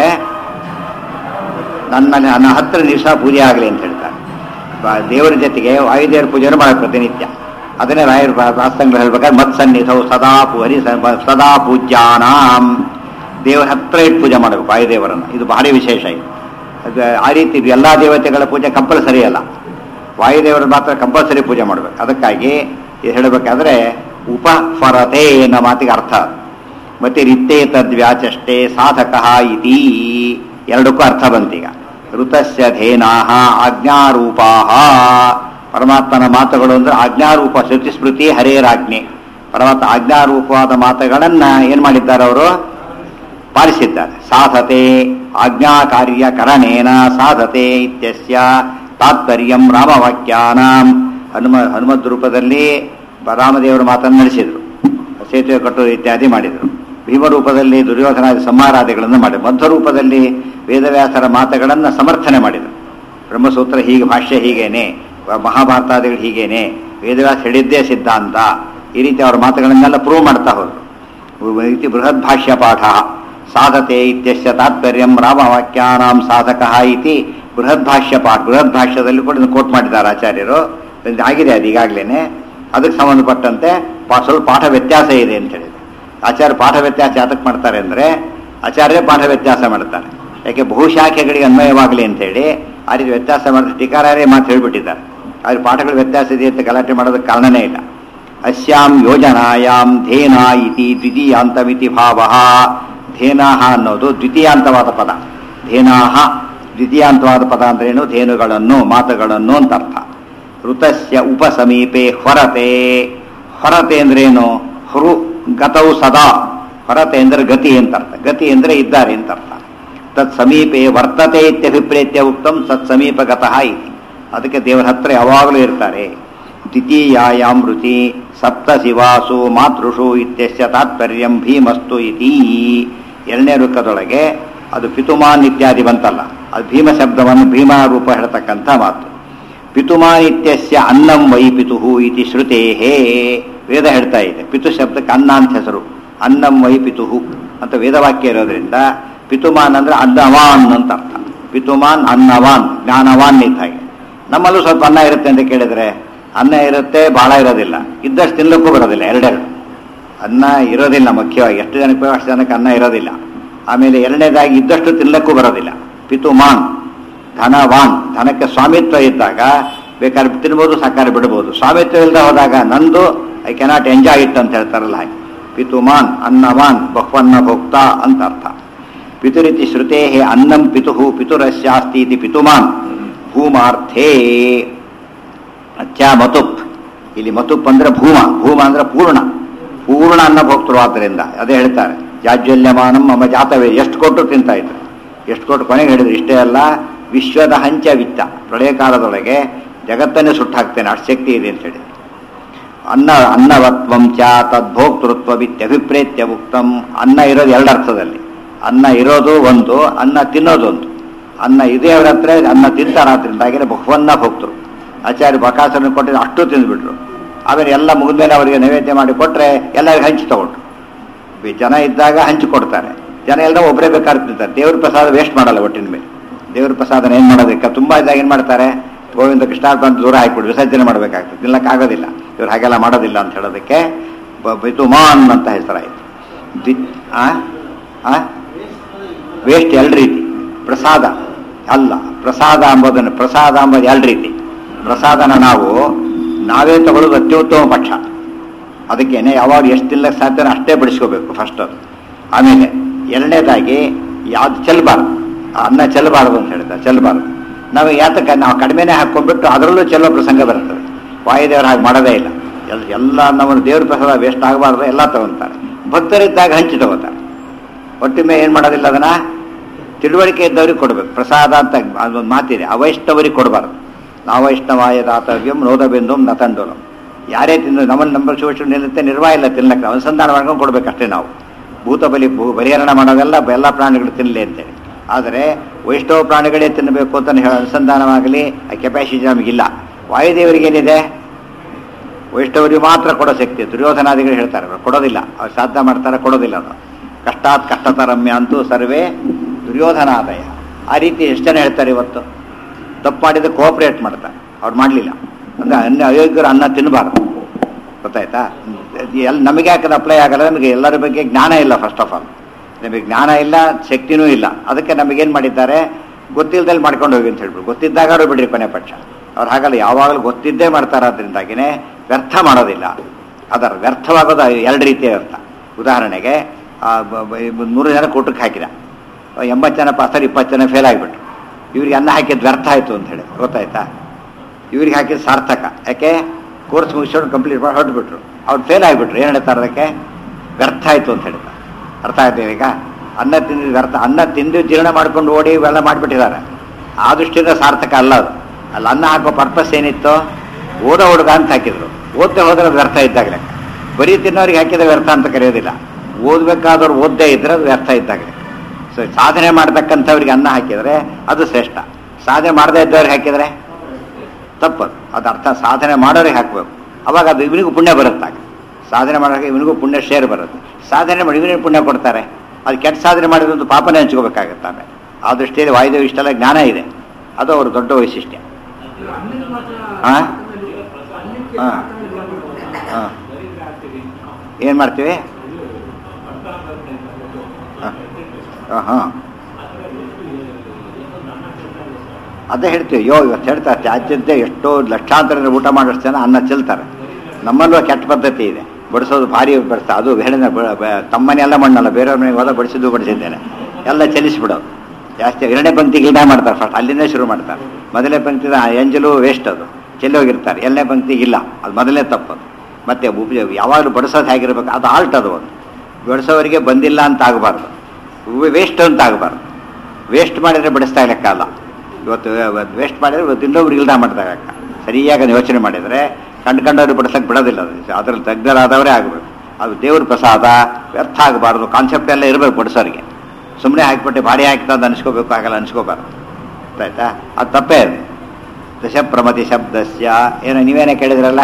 ನನ್ನ ನನ್ನ ಹತ್ರ ನಿಮಿಷ ಪೂಜೆ ಆಗಲಿ ಅಂತ ಹೇಳ್ತಾರೆ ಬ- ದೇವರ ಜೊತೆಗೆ ವಾಯುದೇವರ ಪೂಜೆಯನ್ನು ಮಾಡಬೇಕು ಪ್ರತಿನಿತ್ಯ ಅದನ್ನೇ ರಾಯರು ಪ್ರಾಸ್ತಂಗಳು ಹೇಳ್ಬೇಕಾದ್ರೆ ಮತ್ಸನ್ನಿಧವು ಸದಾ ಪು- ಹರಿ ಸ- ಬ- ಸದಾ ಪೂಜ್ಯಾನಾಂ ದೇವರ ಹತ್ರ ಇಟ್ಟು ಪೂಜೆ ಮಾಡಬೇಕು ವಾಯುದೇವರನ್ನು ಇದು ಭಾರಿ ವಿಶೇಷ ಇದು ಅದು ಆ ರೀತಿ ಇದು ಎಲ್ಲಾ ದೇವತೆಗಳ ಪೂಜೆ ಕಂಪಲ್ಸರಿ ಅಲ್ಲ ವಾಯುದೇವರ ಮಾತ್ರ ಕಂಪಲ್ಸರಿ ಪೂಜೆ ಮಾಡಬೇಕು ಅದಕ್ಕಾಗಿ ಇದು ಹೇಳಬೇಕಾದ್ರೆ ಉಪಫರತೆ ಅನ್ನೋ ಮಾತಿಗೆ ಅರ್ಥ ಮತ್ತೆ ರಿತ್ತೇ ತದ್ವ್ಯಾಚಷ್ಟೇ ಸಾಧಕ ಇತಿ ಎರಡಕ್ಕೂ ಅರ್ಥ ಬಂತೀಗ ಋತಸ್ಯ ಧೇನಾಹ ಆಜ್ಞಾರೂಪಾಹ ಪರಮಾತ್ಮನ ಮಾತುಗಳು ಅಂದ್ರೆ ಆಜ್ಞಾರೂಪ ಶ್ರುತಿ ಸ್ಮೃತಿ ಹರೇರಾಜ್ಞೆ ಪರಮಾತ್ಮ ಆಜ್ಞಾರೂಪವಾದ ಮಾತುಗಳನ್ನ ಏನ್ ಮಾಡಿದ್ದಾರೆ ಅವರು ಪಾಲಿಸಿದ್ದಾರೆ ಸಾಧತೆ ಆಜ್ಞಾ ಕಾರ್ಯ ಕರಣೇನ ಸಾಧತೆ ಇತ್ಯಸ್ಯ ತಾತ್ಪರ್ಯಂ ರಾಮವಾಕ್ಯಾನಾಂ ಹನುಮ ಹನುಮದ್ ರೂಪದಲ್ಲಿ ರಾಮದೇವರ ಮಾತನ್ನು ನಡೆಸಿದರು ಸೇತುವೆ ಕಟ್ಟುವುದು ಇತ್ಯಾದಿ ಮಾಡಿದರು ಭೀಮರೂಪದಲ್ಲಿ ದುರ್ಯೋಧನಾದಿ ಸಂಹಾರಾದಿಗಳನ್ನು ಮಾಡಿದರು ಮಧ್ವ ರೂಪದಲ್ಲಿ ವೇದವ್ಯಾಸರ ಮಾತುಗಳನ್ನು ಸಮರ್ಥನೆ ಮಾಡಿದರು ಬ್ರಹ್ಮಸೂತ್ರ ಹೀಗೆ ಭಾಷ್ಯ ಹೀಗೇನೆ ಮಹಾಭಾರತಾದಿಗಳು ಹೀಗೇನೆ ವೇದವ್ಯಾಸ ಹೇಳಿದ್ದೇ ಸಿದ್ಧಾಂತ ಈ ರೀತಿ ಅವರ ಮಾತುಗಳನ್ನೆಲ್ಲ ಪ್ರೂವ್ ಮಾಡ್ತಾ ಹೋದರು ಇತಿ ಬೃಹದ್ ಭಾಷ್ಯ ಪಾಠ ಸಾಧತೆ ಇತ್ಯಸ್ಯ ತಾತ್ಪರ್ಯಂ ರಾಮವಾಕ್ಯಾನಾಂ ಸಾಧಕ ಇತಿ ಬೃಹದ್ ಭಾಷ್ಯ ಪಾಠ ಬೃಹದ್ ಭಾಷ್ಯದಲ್ಲಿ ಕೂಡ ಇದನ್ನು ಕೋಟ್ ಮಾಡಿದ್ದಾರೆ ಆಚಾರ್ಯರು ಇದು ಆಗಿದೆ ಅದು ಈಗಾಗಲೇ ಅದಕ್ಕೆ ಸಂಬಂಧಪಟ್ಟಂತೆ ಪಾ ಸ್ವಲ್ಪ ಪಾಠ ವ್ಯತ್ಯಾಸ ಇದೆ ಅಂತ ಹೇಳಿದ್ರು ಆಚಾರ್ಯ ಪಾಠ ವ್ಯತ್ಯಾಸ ಯಾತಕ್ಕೆ ಮಾಡ್ತಾರೆ ಅಂದರೆ ಆಚಾರ್ಯ ಪಾಠ ವ್ಯತ್ಯಾಸ ಮಾಡ್ತಾರೆ ಯಾಕೆ ಬಹುಶಾಖೆಗಳಿಗೆ ಅನ್ವಯವಾಗಲಿ ಅಂತೇಳಿ ಆ ರೀತಿ ವ್ಯತ್ಯಾಸ ಮಾಡಿದ್ರೆ ಟೀಕಾರೇ ಮಾತು ಹೇಳಿಬಿಟ್ಟಿದ್ದಾರೆ ಆದ್ರೆ ಪಾಠಗಳ ವ್ಯತ್ಯಾಸ ಇದೆ ಅಂತ ಗಲಾಟೆ ಮಾಡೋದಕ್ಕೆ ಕಾರಣನೇ ಇಲ್ಲ ಅಸ್ಯಾಂ ಯೋಜನಾಯಾಮ್ ಧೇನಾ ಇತಿ ದ್ವಿತೀಯಾಂತಮಿತಿ ಭಾವ ಧೇನಾಹ ಅನ್ನೋದು ದ್ವಿತೀಯಾಂತವಾದ ಪದ ಧೇನಾಹ ದ್ವಿತೀಯಾಂತವಾದ ಪದ ಅಂದ್ರೇನು ಧೇನುಗಳನ್ನು ಮಾತುಗಳನ್ನು ಅಂತ ಅರ್ಥ ಋತಸ್ಯ ಉಪಸಮೀಪೆ ಹೊರತೆ ಹೊರತೆ ಅಂದ್ರೇನು ಹುರು ಗತವು ಸದಾ ಹೊರತೆ ಅಂದ್ರೆ ಗತಿ ಅಂತ ಅರ್ಥ ಗತಿ ಅಂದ್ರೆ ಇದ್ದಾರೆ ಅಂತ ಅರ್ಥ ತತ್ ಸಮೀಪೆ ವರ್ತತೆ ಇತ್ಯಭಿಪ್ರೇತ್ಯ ಉಕ್ತಂ ತತ್ ಸಮೀಪಗತಃ ಇತಿ ಅದಕ್ಕೆ ದೇವರ ಹತ್ರ ಯಾವಾಗಲೂ ಇರ್ತಾರೆ ದ್ವಿತೀಯಾಯಾಂ ರುಚಿ ಸಪ್ತ ಶಿವಾಸು ಮಾತೃಷು ಇತ್ಯಸ್ಯ ತಾತ್ಪರ್ಯಂ ಭೀಮಸ್ತು ಇತಿ ಎರಡನೇ ರುಕ್ಕದೊಳಗೆ ಅದು ಪಿತುಮಾನ್ ಇತ್ಯಾದಿ ಬಂತಲ್ಲ ಅದು ಭೀಮ ಶಬ್ದವನ್ನು ಭೀಮ ರೂಪ ಹೇಳ್ತಕ್ಕಂಥ ಮಾತು ಪಿತುಮಾನ್ ಇತ್ಯಸ್ಯ ಅನ್ನಂ ವೈ ಪಿತುಹು ಇತಿ ಶ್ರುತೇಹೇ ವೇದ ಹೇಳ್ತಾ ಇದೆ ಪಿತು ಶಬ್ದಕ್ಕೆ ಅನ್ನ ಅಂತ ಹೆಸರು ಅನ್ನಂ ವೈ ಪಿತುಹು ಅಂತ ವೇದವಾಕ್ಯ ಇರೋದ್ರಿಂದ ಪಿತುಮಾನ್ ಅಂದ್ರೆ ಅನ್ನವಾನ್ ಅಂತ ಅರ್ಥ ಪಿತುಮಾನ್ ಅನ್ನವಾನ್ ಜ್ಞಾನವಾನ್ ಇದ್ದ ಹಾಗೆ ನಮ್ಮಲ್ಲೂ ಸ್ವಲ್ಪ ಅನ್ನ ಇರುತ್ತೆ ಅಂತ ಕೇಳಿದ್ರೆ ಅನ್ನ ಇರುತ್ತೆ ಬಹಳ ಇರೋದಿಲ್ಲ ಇದ್ದಷ್ಟು ತಿನ್ಲಿಕ್ಕೂ ಬರೋದಿಲ್ಲ ಎರಡೆರಡು ಅನ್ನ ಇರೋದಿಲ್ಲ ಮುಖ್ಯವಾಗಿ ಎಷ್ಟು ಜನಕ್ಕೆ ಅಷ್ಟು ಜನಕ್ಕೆ ಅನ್ನ ಇರೋದಿಲ್ಲ ಆಮೇಲೆ ಎರಡನೇದಾಗಿ ಇದ್ದಷ್ಟು ತಿನ್ಲಕ್ಕೂ ಬರೋದಿಲ್ಲ ಪಿತುಮಾನ್ ಧನವಾನ್ ಧನಕ್ಕೆ ಸ್ವಾಮಿತ್ವ ಇದ್ದಾಗ ಬೇಕಾದ್ರೆ ತಿನ್ಬೋದು ಸಾಕಾರ ಬಿಡ್ಬೋದು ಸ್ವಾಮಿತ್ವ ಇಲ್ಲದೆ ಹೋದಾಗ ನಂದು ಐ ಕೆನಾಟ್ ಎಂಜಾಯ್ ಇಟ್ ಅಂತ ಹೇಳ್ತಾರಲ್ಲ ಹಾಗೆ ಪಿತುಮಾನ್ ಅನ್ನವಾನ್ ಬಹ್ವನ್ನ ಭೋಕ್ತ ಅಂತ ಅರ್ಥ ಪಿತುರಿತಿ ಶ್ರುತೇ ಅನ್ನಂ ಪಿತುಹು ಪಿತುರಸ್ಯಾಸ್ತಿ ಇತಿ ಪಿತುಮಾನ್ ಭೂಮಾರ್ಥೇ ಅಚ್ಚ ಮತುಪ್ ಇಲ್ಲಿ ಮತುಪ್ ಅಂದ್ರೆ ಭೂಮ ಭೂಮ ಅಂದ್ರೆ ಪೂರ್ಣ ಪೂರ್ಣ ಅನ್ನ ಭೋಕ್ತರು ಆದ್ದರಿಂದ ಅದೇ ಹೇಳ್ತಾರೆ ಜಾಜ್ವಲ್ಯಮಾನಂ ಮಮ ಜಾತವೇ ಎಷ್ಟು ಕೊಟ್ಟು ತಿಂತಾ ಇದ್ರು ಎಷ್ಟು ಕೊಟ್ಟು ಕೊನೆಗೆ ಹೇಳಿದ್ರು ಇಷ್ಟೇ ಅಲ್ಲ ವಿಶ್ವದ ಹಂಚ ವಿತ್ತ ಪ್ರಳಯ ಕಾಲದೊಳಗೆ ಜಗತ್ತನ್ನೇ ಸುಟ್ಟಾಕ್ತೇನೆ ಅಷ್ಟು ಶಕ್ತಿ ಇದೆ ಅಂತ ಹೇಳಿ ಅನ್ನ ಅನ್ನವತ್ವಂ ಚ ತದ್ಭೋಕ್ತೃತ್ವವಿತ್ಯಭಿಪ್ರೇತ್ಯ ಉಕ್ತಂ ಅನ್ನ ಇರೋದು ಎರಡು ಅರ್ಥದಲ್ಲಿ ಅನ್ನ ಇರೋದು ಒಂದು ಅನ್ನ ತಿನ್ನೋದೊಂದು ಅನ್ನ ಇದೆ ಅವ್ರ ಹತ್ರ ಅನ್ನ ತಿಂತಾರಾದ್ರಿಂದಾಗಿನೇ ಬಹುವನ್ನ ಭೋಕ್ತರು ಆಚಾರ್ಯ ಬಕಾಸನ ಕೊಟ್ಟಿದ್ದು ಅಷ್ಟು ತಿಂದ್ಬಿಟ್ರು ಆಮೇಲೆ ಎಲ್ಲ ಮುಗಿದ್ಮೇಲೆ ಅವರಿಗೆ ನೈವೇದ್ಯ ಮಾಡಿ ಕೊಟ್ಟರೆ ಎಲ್ಲರಿಗೂ ಹಂಚಿ ತಗೊಂಡ್ರು ಬಿ- ಜನ ಇದ್ದಾಗ ಹಂಚಿ ಕೊಡ್ತಾರೆ ಜನ ಎಲ್ಲ ಒಬ್ಬರೇ ಬೇಕಾದ್ರೆ ತಿಂತಾರೆ ದೇವ್ರ ಪ್ರಸಾದ ವೇಸ್ಟ್ ಮಾಡಲ್ಲ ಒಟ್ಟಿನ ಮೇಲೆ ದೇವ್ರ ಪ್ರಸಾದನ ಏನು ಮಾಡೋದಕ್ಕೆ ತುಂಬ ಇದ್ದಾಗ ಏನು ಮಾಡ್ತಾರೆ ಗೋವಿಂದ ಕೃಷ್ಣಾರ್ಪಣ ದೂರ ಹಾಕ್ಬಿಟ್ಟು ವಿಸರ್ಜನೆ ಮಾಡಬೇಕಾಗ್ತದೆ ತಿನ್ನಕ್ಕಾಗೋದಿಲ್ಲ ಇವ್ರು ಹಾಗೆಲ್ಲ ಮಾಡೋದಿಲ್ಲ ಅಂತ ಹೇಳೋದಕ್ಕೆ ಬ- ಬಿತುಮಾನ್ ಅಂತ ಹೆಸರಾಯಿತು ದಿ ಆ ಆ ವೇಸ್ಟ್ ಎರಡು ರೀತಿ ಪ್ರಸಾದ ಅಲ್ಲ ಪ್ರಸಾದ ಅಂಬೋದನ್ನು ಪ್ರಸಾದ ಅಂಬೋದು ಎರಡು ರೀತಿ ಪ್ರಸಾದನ ನಾವು ನಾವೇ ತಗೊಳ್ಳೋದು ಅತ್ಯುತ್ತಮ ಪಕ್ಷ ಅದಕ್ಕೇನೆ ಯಾವಾಗ ಎಷ್ಟು ತಿನ್ನಕ್ಕೆ ಸಾಧ್ಯನೋ ಅಷ್ಟೇ ಬಿಡಿಸ್ಕೋಬೇಕು ಫಸ್ಟ್ ಅದು ಆಮೇಲೆ ಎರಡನೇದಾಗಿ ಯಾವ್ದು ಚೆಲ್ಲಬಾರ್ದು ಆ ಅನ್ನ ಚೆಲ್ಲಬಾರ್ದು ಅಂತ ಹೇಳ್ತಾರೆ ಚೆಲ್ಲಬಾರ್ದು ನಾವು ಯಾತಕ್ಕೆ ನಾವು ಕಡಿಮೆನೇ ಹಾಕ್ಕೊಂಡ್ಬಿಟ್ಟು ಅದರಲ್ಲೂ ಚೆಲ್ಲೋ ಪ್ರಸಂಗ ಬರ್ತದೆ ವಾಯುದೇವರು ಹಾಗೆ ಮಾಡೋದೇ ಇಲ್ಲ ಎಲ್ಲ ಎಲ್ಲ ನಮ್ಮ ದೇವ್ರ ಪ್ರಸಾದ ವೇಸ್ಟ್ ಆಗಬಾರ್ದು ಎಲ್ಲ ತಗೊಂತಾರೆ ಭಕ್ತರಿದ್ದಾಗ ಹಂಚಿ ತಗೋತಾರೆ ಒಟ್ಟಿಮೆ ಏನು ಮಾಡೋದಿಲ್ಲ ಅದನ್ನ ತಿಳುವಳಿಕೆ ಇದ್ದವ್ರಿಗೆ ಕೊಡಬೇಕು ಪ್ರಸಾದ ಅಂತ ಅದೊಂದು ಮಾತಿದೆ ಅವೈಷ್ಣವರಿಗೆ ಕೊಡಬಾರ್ದು ನಾವೈಷ್ಣವಾಯ ದಾತವ್ಯಂ ನೋದಬೆಂದು ನತಂಡೋಲಂ ಯಾರೇ ತಿಂದು ನಮ್ಮನ್ನು ನಂಬರ್ ಶಿವಶಿವ ನಿಲ್ಲುತ್ತೆ ನಿರ್ವಾಹ ಇಲ್ಲ ತಿನ್ನಕ್ಕೆ ಅನುಸಂಧಾನ ಮಾಡ್ಕೊಂಡು ಕೊಡ್ಬೇಕಷ್ಟೇ ನಾವು ಭೂತ ಬಲಿ ಭೂ ಬಲಿಹರಣ ಮಾಡೋದೆಲ್ಲ ಎಲ್ಲ ಪ್ರಾಣಿಗಳು ತಿನ್ನಲಿ ಅಂತೇಳಿ ಆದರೆ ವೈಷ್ಣವ ಪ್ರಾಣಿಗಳೇ ತಿನ್ನಬೇಕು ಅಂತ ಹೇಳೋ ಅನುಸಂಧಾನವಾಗಲಿ ಆ ಕೆಪಾಸಿಟಿ ನಮಗಿಲ್ಲ ವಾಯುದೇವರಿಗೇನಿದೆ ವೈಷ್ಣವರಿಗೆ ಮಾತ್ರ ಕೊಡೋ ಶಕ್ತಿ ದುರ್ಯೋಧನಾದಿಗಳು ಹೇಳ್ತಾರೆ ಅವ್ರು ಕೊಡೋದಿಲ್ಲ ಅವ್ರು ಸಾಧ್ಯ ಮಾಡ್ತಾರೆ ಕೊಡೋದಿಲ್ಲ ಅದು ಕಷ್ಟಾತ್ ಕಷ್ಟತರಮ್ಯ ಅಂತೂ ಸರ್ವೇ ದುರ್ಯೋಧನಾದಯ ಆ ರೀತಿ ಎಷ್ಟು ಜನ ಹೇಳ್ತಾರೆ ಇವತ್ತು ತಪ್ಪು ಮಾಡಿದ್ರೆ ಕೋಆಪರೇಟ್ ಮಾಡ್ತಾರೆ ಅವ್ರು ಮಾಡಲಿಲ್ಲ ಅಂದರೆ ಅನ್ನ ಅಯೋಗ್ಯರು ಅನ್ನ ತಿನ್ನಬಾರ್ದು ಗೊತ್ತಾಯ್ತಾ ಎಲ್ಲ ನಮಗೆ ಯಾಕಂದ್ರೆ ಅಪ್ಲೈ ಆಗಲ್ಲ ನಮಗೆ ಎಲ್ಲರ ಬಗ್ಗೆ ಜ್ಞಾನ ಇಲ್ಲ ಫಸ್ಟ್ ಆಫ್ ಆಲ್ ನಮಗೆ ಜ್ಞಾನ ಇಲ್ಲ ಶಕ್ತಿನೂ ಇಲ್ಲ ಅದಕ್ಕೆ ನಮಗೇನು ಮಾಡಿದ್ದಾರೆ ಗೊತ್ತಿಲ್ದಲ್ಲಿ ಮಾಡ್ಕೊಂಡು ಹೋಗಿ ಅಂತ ಹೇಳ್ಬಿಟ್ಟು ಗೊತ್ತಿದ್ದಾಗ ಅವ್ರು ಬಿಡ್ರಿ ಕೊನೆ ಪಕ್ಷ ಅವ್ರು ಹಾಗಲ್ಲ ಯಾವಾಗಲೂ ಗೊತ್ತಿದ್ದೇ ಮಾಡ್ತಾರೆ ಅದರಿಂದಾಗಿನೇ ವ್ಯರ್ಥ ಮಾಡೋದಿಲ್ಲ ಅದರ ವ್ಯರ್ಥವಾಗೋದು ಎರಡು ರೀತಿಯ ವ್ಯರ್ಥ ಉದಾಹರಣೆಗೆ ಆ ಬ- ಬ- ನೂರು ಜನ ಕೂಟಕ್ಕೆ ಹಾಕಿದ ಎಂಬತ್ತು ಜನ ಪಾಸರ್ ಇಪ್ಪತ್ತು ಜನ ಫೇಲ್ ಆಗಿಬಿಟ್ರು ಇವ್ರಿಗೆ ಅನ್ನ ಹಾಕಿದ್ದು ವ್ಯರ್ಥ ಆಯಿತು ಅಂತ ಹೇಳಿ ಗೊತ್ತಾಯ್ತಾ ಇವ್ರಿಗೆ ಹಾಕಿದ್ದು ಸಾರ್ಥಕ ಯಾಕೆ ಕೋರ್ಸ್ ಮುಗಿಸ್ಕೊಂಡು ಕಂಪ್ಲೀಟ್ ಮಾಡಿ ಹೊರಟ್ಬಿಟ್ರು ಅವ್ರು ಫೇಲ್ ಆಗಿಬಿಟ್ರು ಏನು ಹೇಳ್ತಾರೆ ಅದಕ್ಕೆ ವ್ಯರ್ಥ ಆಯಿತು ಅಂತ ಹೇಳ್ತಾರೆ ಅರ್ಥ ಆಯ್ತು ಈಗ ಅನ್ನ ತಿಂದಿದ್ದು ವ್ಯರ್ಥ ಅನ್ನ ತಿಂದು ಜೀರ್ಣ ಮಾಡ್ಕೊಂಡು ಓಡಿ ಇವೆಲ್ಲ ಮಾಡಿಬಿಟ್ಟಿದ್ದಾರೆ ಆ ದೃಷ್ಟಿಯಿಂದ ಸಾರ್ಥಕ ಅಲ್ಲ ಅದು ಅಲ್ಲಿ ಅನ್ನ ಹಾಕೋ ಪರ್ಪಸ್ ಏನಿತ್ತು ಓದೋ ಹುಡುಗ ಅಂತ ಹಾಕಿದ್ರು ಓದ್ತಾ ಹೋದ್ರೆ ಅದು ವ್ಯರ್ಥ ಇದ್ದಾಗಲೇ ಬರೀ ತಿನ್ನೋರಿಗೆ ಹಾಕಿದ ವ್ಯರ್ಥ ಅಂತ ಕರೆಯೋದಿಲ್ಲ ಓದಬೇಕಾದವ್ರು ಓದ್ದೇ ಇದ್ರೆ ಅದು ವ್ಯರ್ಥ ಇದ್ದಾಗ ಸೊ ಸಾಧನೆ ಮಾಡ್ತಕ್ಕಂಥವ್ರಿಗೆ ಅನ್ನ ಹಾಕಿದರೆ ಅದು ಶ್ರೇಷ್ಠ ಸಾಧನೆ ಮಾಡದೇ ಇದ್ದವ್ರಿಗೆ ಹಾಕಿದರೆ ತಪ್ಪದು ಅದು ಅರ್ಥ ಸಾಧನೆ ಮಾಡೋರಿಗೆ ಹಾಕಬೇಕು ಅವಾಗ ಅದು ಇವನಿಗೂ ಪುಣ್ಯ ಬರುತ್ತಾಗ ಸಾಧನೆ ಮಾಡೋಕೆ ಇವನಿಗೂ ಪುಣ್ಯ ಶೇರ್ ಬರುತ್ತೆ ಸಾಧನೆ ಮಾಡಿ ಇವನಿಗೆ ಪುಣ್ಯ ಕೊಡ್ತಾರೆ ಅದು ಕೆಟ್ಟ ಸಾಧನೆ ಮಾಡಿದಂತ ಪಾಪನೇ ಹಂಚ್ಕೋಬೇಕಾಗತ್ತೆ ಆಮೇಲೆ ಆ ದೃಷ್ಟಿಯಲ್ಲಿ ವಾಯುದೇವ ಇಷ್ಟೆಲ್ಲ ಜ್ಞಾನ ಇದೆ ಅದು ಅವ್ರ ದೊಡ್ಡ ವೈಶಿಷ್ಟ್ಯ ಹಾ? ಹಾ. ಹಾಂ ಏನು ಮಾಡ್ತೀವಿ ಹಾಂ ಹಾಂ ಅದೇ ಹೇಳ್ತೀವಿ ಯೋ ಇವತ್ತು ಹೇಳ್ತಾರೆ ತ್ಯಾಜ್ಯದ್ದೇ ಎಷ್ಟೋ ಲಕ್ಷಾಂತರ ಜನ ಊಟ ಮಾಡೋಷ್ಟು ಜನ ಅನ್ನ ಚೆಲ್ತಾರೆ ನಮ್ಮಲ್ಲೂ ಕೆಟ್ಟ ಪದ್ಧತಿ ಇದೆ ಬಡಿಸೋದು ಭಾರಿ ಬಡಿಸ್ತಾ ಅದು ಹೇಳಿದ ತಮ್ಮನೆಲ್ಲ ಮಣ್ಣಲ್ಲ ಬೇರೆಯವ್ರ ಮನೆಗೆ ಹೋದ ಬಡಿಸಿದ್ದು ಬಡಿಸಿದ್ದೇನೆ ಎಲ್ಲ ಚೆಲ್ಲಿಸ್ಬಿಡೋದು ಜಾಸ್ತಿ ಎರಡನೇ ಪಂಕ್ತಿಗೆ ಇದೇ ಮಾಡ್ತಾರೆ ಫಸ್ಟ್ ಅಲ್ಲಿಂದ ಶುರು ಮಾಡ್ತಾರೆ ಮೊದಲನೇ ಪಂಕ್ತಿದ ಎಂಜಲು ವೇಸ್ಟ್ ಅದು ಚೆಲ್ಲಿ ಹೋಗಿರ್ತಾರೆ ಎರಡನೇ ಪಂಕ್ತಿಗೆ ಇಲ್ಲ ಅದು ಮೊದಲನೇ ತಪ್ಪದು ಮತ್ತೆ ಉಪ ಯಾವಾಗಲೂ ಬಡಿಸೋದು ಹೇಗಿರ್ಬೇಕು ಅದು ಆಲ್ಟ್ ಅದು ಒಂದು ಬಡಿಸೋವರಿಗೆ ಬಂದಿಲ್ಲ ಅಂತ ಆಗಬಾರ್ದು ವೇಸ್ಟ್ ಅಂತ ಆಗಬಾರ್ದು ವೇಸ್ಟ್ ಮಾಡಿದರೆ ಬಡಿಸ್ತಾ ಲೆಕ್ಕ ಅಲ್ಲ ಇವತ್ತು ವೇಸ್ಟ್ ಮಾಡಿದ್ರೆ ಇವತ್ತು ಇನ್ನೊಬ್ರಿಗೆ ಇಲ್ದ ಮಾಡ್ತಾ ಲೆಕ್ಕ ಸರಿಯಾಗಿ ಅದನ್ನ ಯೋಚನೆ ಮಾಡಿದರೆ ಕಂಡ್ಕೊಂಡವ್ರು ಬಡಿಸಕ್ಕೆ ಬಿಡೋದಿಲ್ಲ ಅದು ಅದ್ರಲ್ಲಿ ತಜ್ಞರಾದವರೇ ಆಗಬೇಕು ಅದು ದೇವ್ರ ಪ್ರಸಾದ ವ್ಯರ್ಥ ಆಗಬಾರ್ದು ಕಾನ್ಸೆಪ್ಟ್ ಎಲ್ಲ ಇರಬೇಕು ಬಡಿಸೋರಿಗೆ ಸುಮ್ಮನೆ ಹಾಕಿಬಿಟ್ಟು ಭಾರಿ ಹಾಕ್ತಾ ಅಂತ ಅನ್ಸ್ಕೋಬೇಕು ಆಗಲ್ಲ ಅನ್ಸ್ಕೋಬಾರ್ದು ಆಯ್ತಾ ಅದು ತಪ್ಪೇ ಅದು ದಶಪ್ರಮತಿ ಶಬ್ದಸ್ಯ ಏನೋ ನೀವೇನೇ ಕೇಳಿದ್ರಲ್ಲ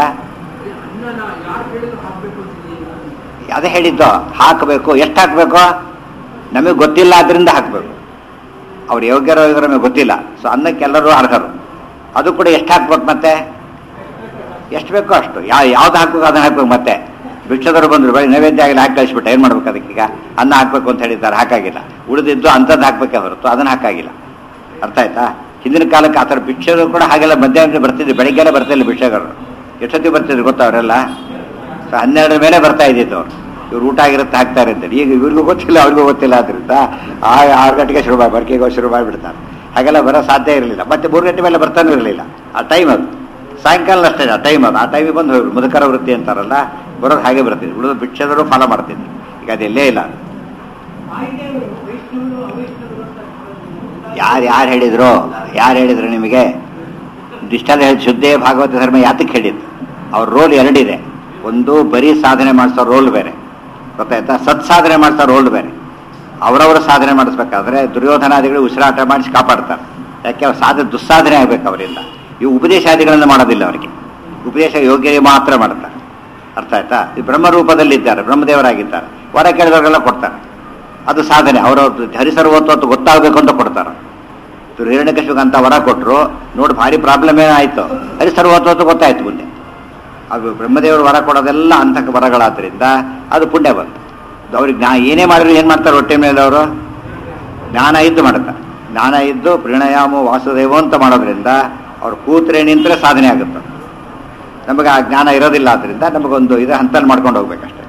ಅದೇ ಹೇಳಿದ್ದು ಹಾಕಬೇಕು ಎಷ್ಟು ಹಾಕಬೇಕು ನಮಗೆ ಗೊತ್ತಿಲ್ಲ ಅದರಿಂದ ಹಾಕಬೇಕು ಅವ್ರು ಯೋಗ್ಯರೋ ಯೋಗ್ಯರೋ ನಮಗೆ ಗೊತ್ತಿಲ್ಲ ಸೊ ಅನ್ನಕ್ಕೆಲ್ಲರೂ ಅರ್ಹರು ಅದು ಕೂಡ ಎಷ್ಟು ಹಾಕ್ಬೇಕು ಮತ್ತೆ ಎಷ್ಟು ಬೇಕೋ ಅಷ್ಟು ಯಾ ಯಾವ್ದು ಹಾಕ್ಬೇಕು ಅದನ್ನ ಹಾಕ್ಬೇಕು ಮತ್ತೆ ಭಿಕ್ಷಕರು ಬಂದರು ಬರೀ ನೈವೇದ್ಯ ಆಗಲಿ ಹಾಕಿ ಕಳಿಸ್ಬಿಟ್ಟು ಏನು ಮಾಡ್ಬೇಕು ಅದಕ್ಕೀಗ ಅನ್ನ ಹಾಕ್ಬೇಕು ಅಂತ ಹೇಳಿದ್ದಾರೆ ಹಾಕಾಗಿಲ್ಲ ಉಳಿದಿದ್ದು ಅಂಥದ್ದು ಹಾಕ್ಬೇಕೆ ಹೊರತು ಅದನ್ನ ಹಾಕಾಗಿಲ್ಲ ಅರ್ಥ ಆಯ್ತಾ ಹಿಂದಿನ ಕಾಲಕ್ಕೆ ಆ ಥರ ಭಿಕ್ಷಕರು ಕೂಡ ಹಾಗೆಲ್ಲ ಮಧ್ಯಾಹ್ನ ಬರ್ತಿದ್ರು ಬೆಳಗ್ಗೆನೇ ಬರ್ತಿಲ್ಲ ಭಿಕ್ಷಕರು ಎಷ್ಟೊತ್ತಿಗೆ ಬರ್ತಿದ್ರು ಗೊತ್ತಾ ಅವರೆಲ್ಲ ಸೊ ಹನ್ನೆರಡರ ಮೇಲೆ ಬರ್ತಾ ಇದ್ದಿದ್ದು ಅವ್ರು ಇವ್ರು ಊಟ ಆಗಿರುತ್ತೆ ಹಾಕ್ತಾರೆ ಅಂತೇಳಿ ಈಗ ಇವ್ರಿಗೂ ಗೊತ್ತಿಲ್ಲ ಅವ್ರಿಗೂ ಗೊತ್ತಿಲ್ಲ ಆದ್ರಿಂದ ಆ ಆರು ಗಂಟೆಗೆ ಶುರು ಮಾಡಿ ಬರ್ಕೆಗೆ ಶುರು ಮಾಡಿಬಿಡ್ತಾರೆ ಹಾಗೆಲ್ಲ ಬರೋ ಸಾಧ್ಯ ಇರಲಿಲ್ಲ ಮತ್ತೆ ಮೂರು ಗಂಟೆ ಮೇಲೆ ಬರ್ತಾನೆ ಇರಲಿಲ್ಲ ಆ ಟೈಮ್ ಅದು ಸಾಯಂಕಾಲ ಅಷ್ಟೇ ಆ ಟೈಮ್ ಅದು ಆ ಟೈಮಿಗೆ ಬಂದು ಹೋಗ್ಬಿಡು ಮುದುಕರ ವೃತ್ತಿ ಅಂತಾರಲ್ಲ ಬರೋದು ಹಾಗೆ ಬರ್ತಿದ್ರು ಉಳಿದ ಭಿಕ್ಷದರು ಫಾಲೋ ಮಾಡ್ತಿದ್ರು ಈಗ ಅದೆಲ್ಲೇ ಇಲ್ಲ ಯಾರು ಯಾರು ಹೇಳಿದ್ರು ಯಾರು ಹೇಳಿದ್ರು ನಿಮಗೆ ಇಷ್ಟೆಲ್ಲ ಹೇಳಿ ಶುದ್ಧೇ ಭಾಗವತ ಧರ್ಮ ಯಾತಕ್ಕೆ ಹೇಳಿದ್ದು ಅವ್ರ ರೋಲ್ ಎರಡಿದೆ ಒಂದು ಬರೀ ಸಾಧನೆ ಮಾಡಿಸೋ ರೋಲ್ ಬೇರೆ ಗೊತ್ತಾಯ್ತಾ ಸತ್ ಸಾಧನೆ ಮಾಡಿಸೋ ರೋಲ್ ಬೇರೆ ಅವರವರ ಸಾಧನೆ ಮಾಡಿಸ್ಬೇಕಾದ್ರೆ ದುರ್ಯೋಧನಾದಿಗಳು ಉಸಿರಾಟ ಮಾಡಿಸಿ ಕಾಪಾಡ್ತಾರೆ ಯಾಕೆ ಅವ್ರು ಸಾಧ ದುಸ್ಸಾಧನೆ ಆಗ್ಬೇಕು ಅವರಿಂದ ಇವು ಉಪದೇಶಾದಿಗಳನ್ನು ಮಾಡೋದಿಲ್ಲ ಅವರಿಗೆ ಉಪದೇಶ ಯೋಗ್ಯ ಮಾತ್ರ ಮಾಡ್ತಾರೆ ಅರ್ಥ ಆಯ್ತಾ ಈ ಬ್ರಹ್ಮರೂಪದಲ್ಲಿದ್ದಾರೆ ಬ್ರಹ್ಮದೇವರಾಗಿದ್ದಾರೆ ವರ ಕೇಳಿದವರೆಲ್ಲ ಕೊಡ್ತಾರೆ ಅದು ಸಾಧನೆ ಅವರವ್ರ ಹರಿಸರ್ವತ್ವ ಅಂತ ಗೊತ್ತಾಗಬೇಕು ಅಂತ ಕೊಡ್ತಾರೆ ಹಿರಣ್ಯಕಶಿಗೆ ಅಂತ ವರ ಕೊಟ್ಟರು ನೋಡಿ ಭಾರಿ ಪ್ರಾಬ್ಲಮ್ ಏನಾಯಿತು ಹರಿಸರ್ವತ್ವ ಅಂತ ಗೊತ್ತಾಯ್ತು ಮುಂದೆ ಅದು ಬ್ರಹ್ಮದೇವರು ವರ ಕೊಡೋದೆಲ್ಲ ಅಂತಕ ವರಗಳಾದ್ರಿಂದ ಅದು ಪುಣ್ಯ ಬಂತು ಅವ್ರಿಗೆ ಜ್ಞಾ ಏನೇ ಮಾಡಿದ್ರು ಏನು ಮಾಡ್ತಾರೆ ಹೊಟ್ಟೆ ಮೇಲೆ ಅವರು ಜ್ಞಾನ ಇದ್ದು ಮಾಡ್ತಾರೆ ಜ್ಞಾನ ಇದ್ದು ಪ್ರಣಯಾಮ ವಾಸುದೇವ ಅಂತ ಮಾಡೋದ್ರಿಂದ ಅವ್ರು ಕೂತ್ರೆ ನಿಂತರೆ ಸಾಧನೆ ಆಗುತ್ತೆ ನಮಗೆ ಆ ಜ್ಞಾನ ಇರೋದಿಲ್ಲ ಆದ್ರಿಂದ ನಮಗೊಂದು ಇದು ಹಂತಲ್ಲಿ ಮಾಡ್ಕೊಂಡು ಹೋಗ್ಬೇಕಷ್ಟೆ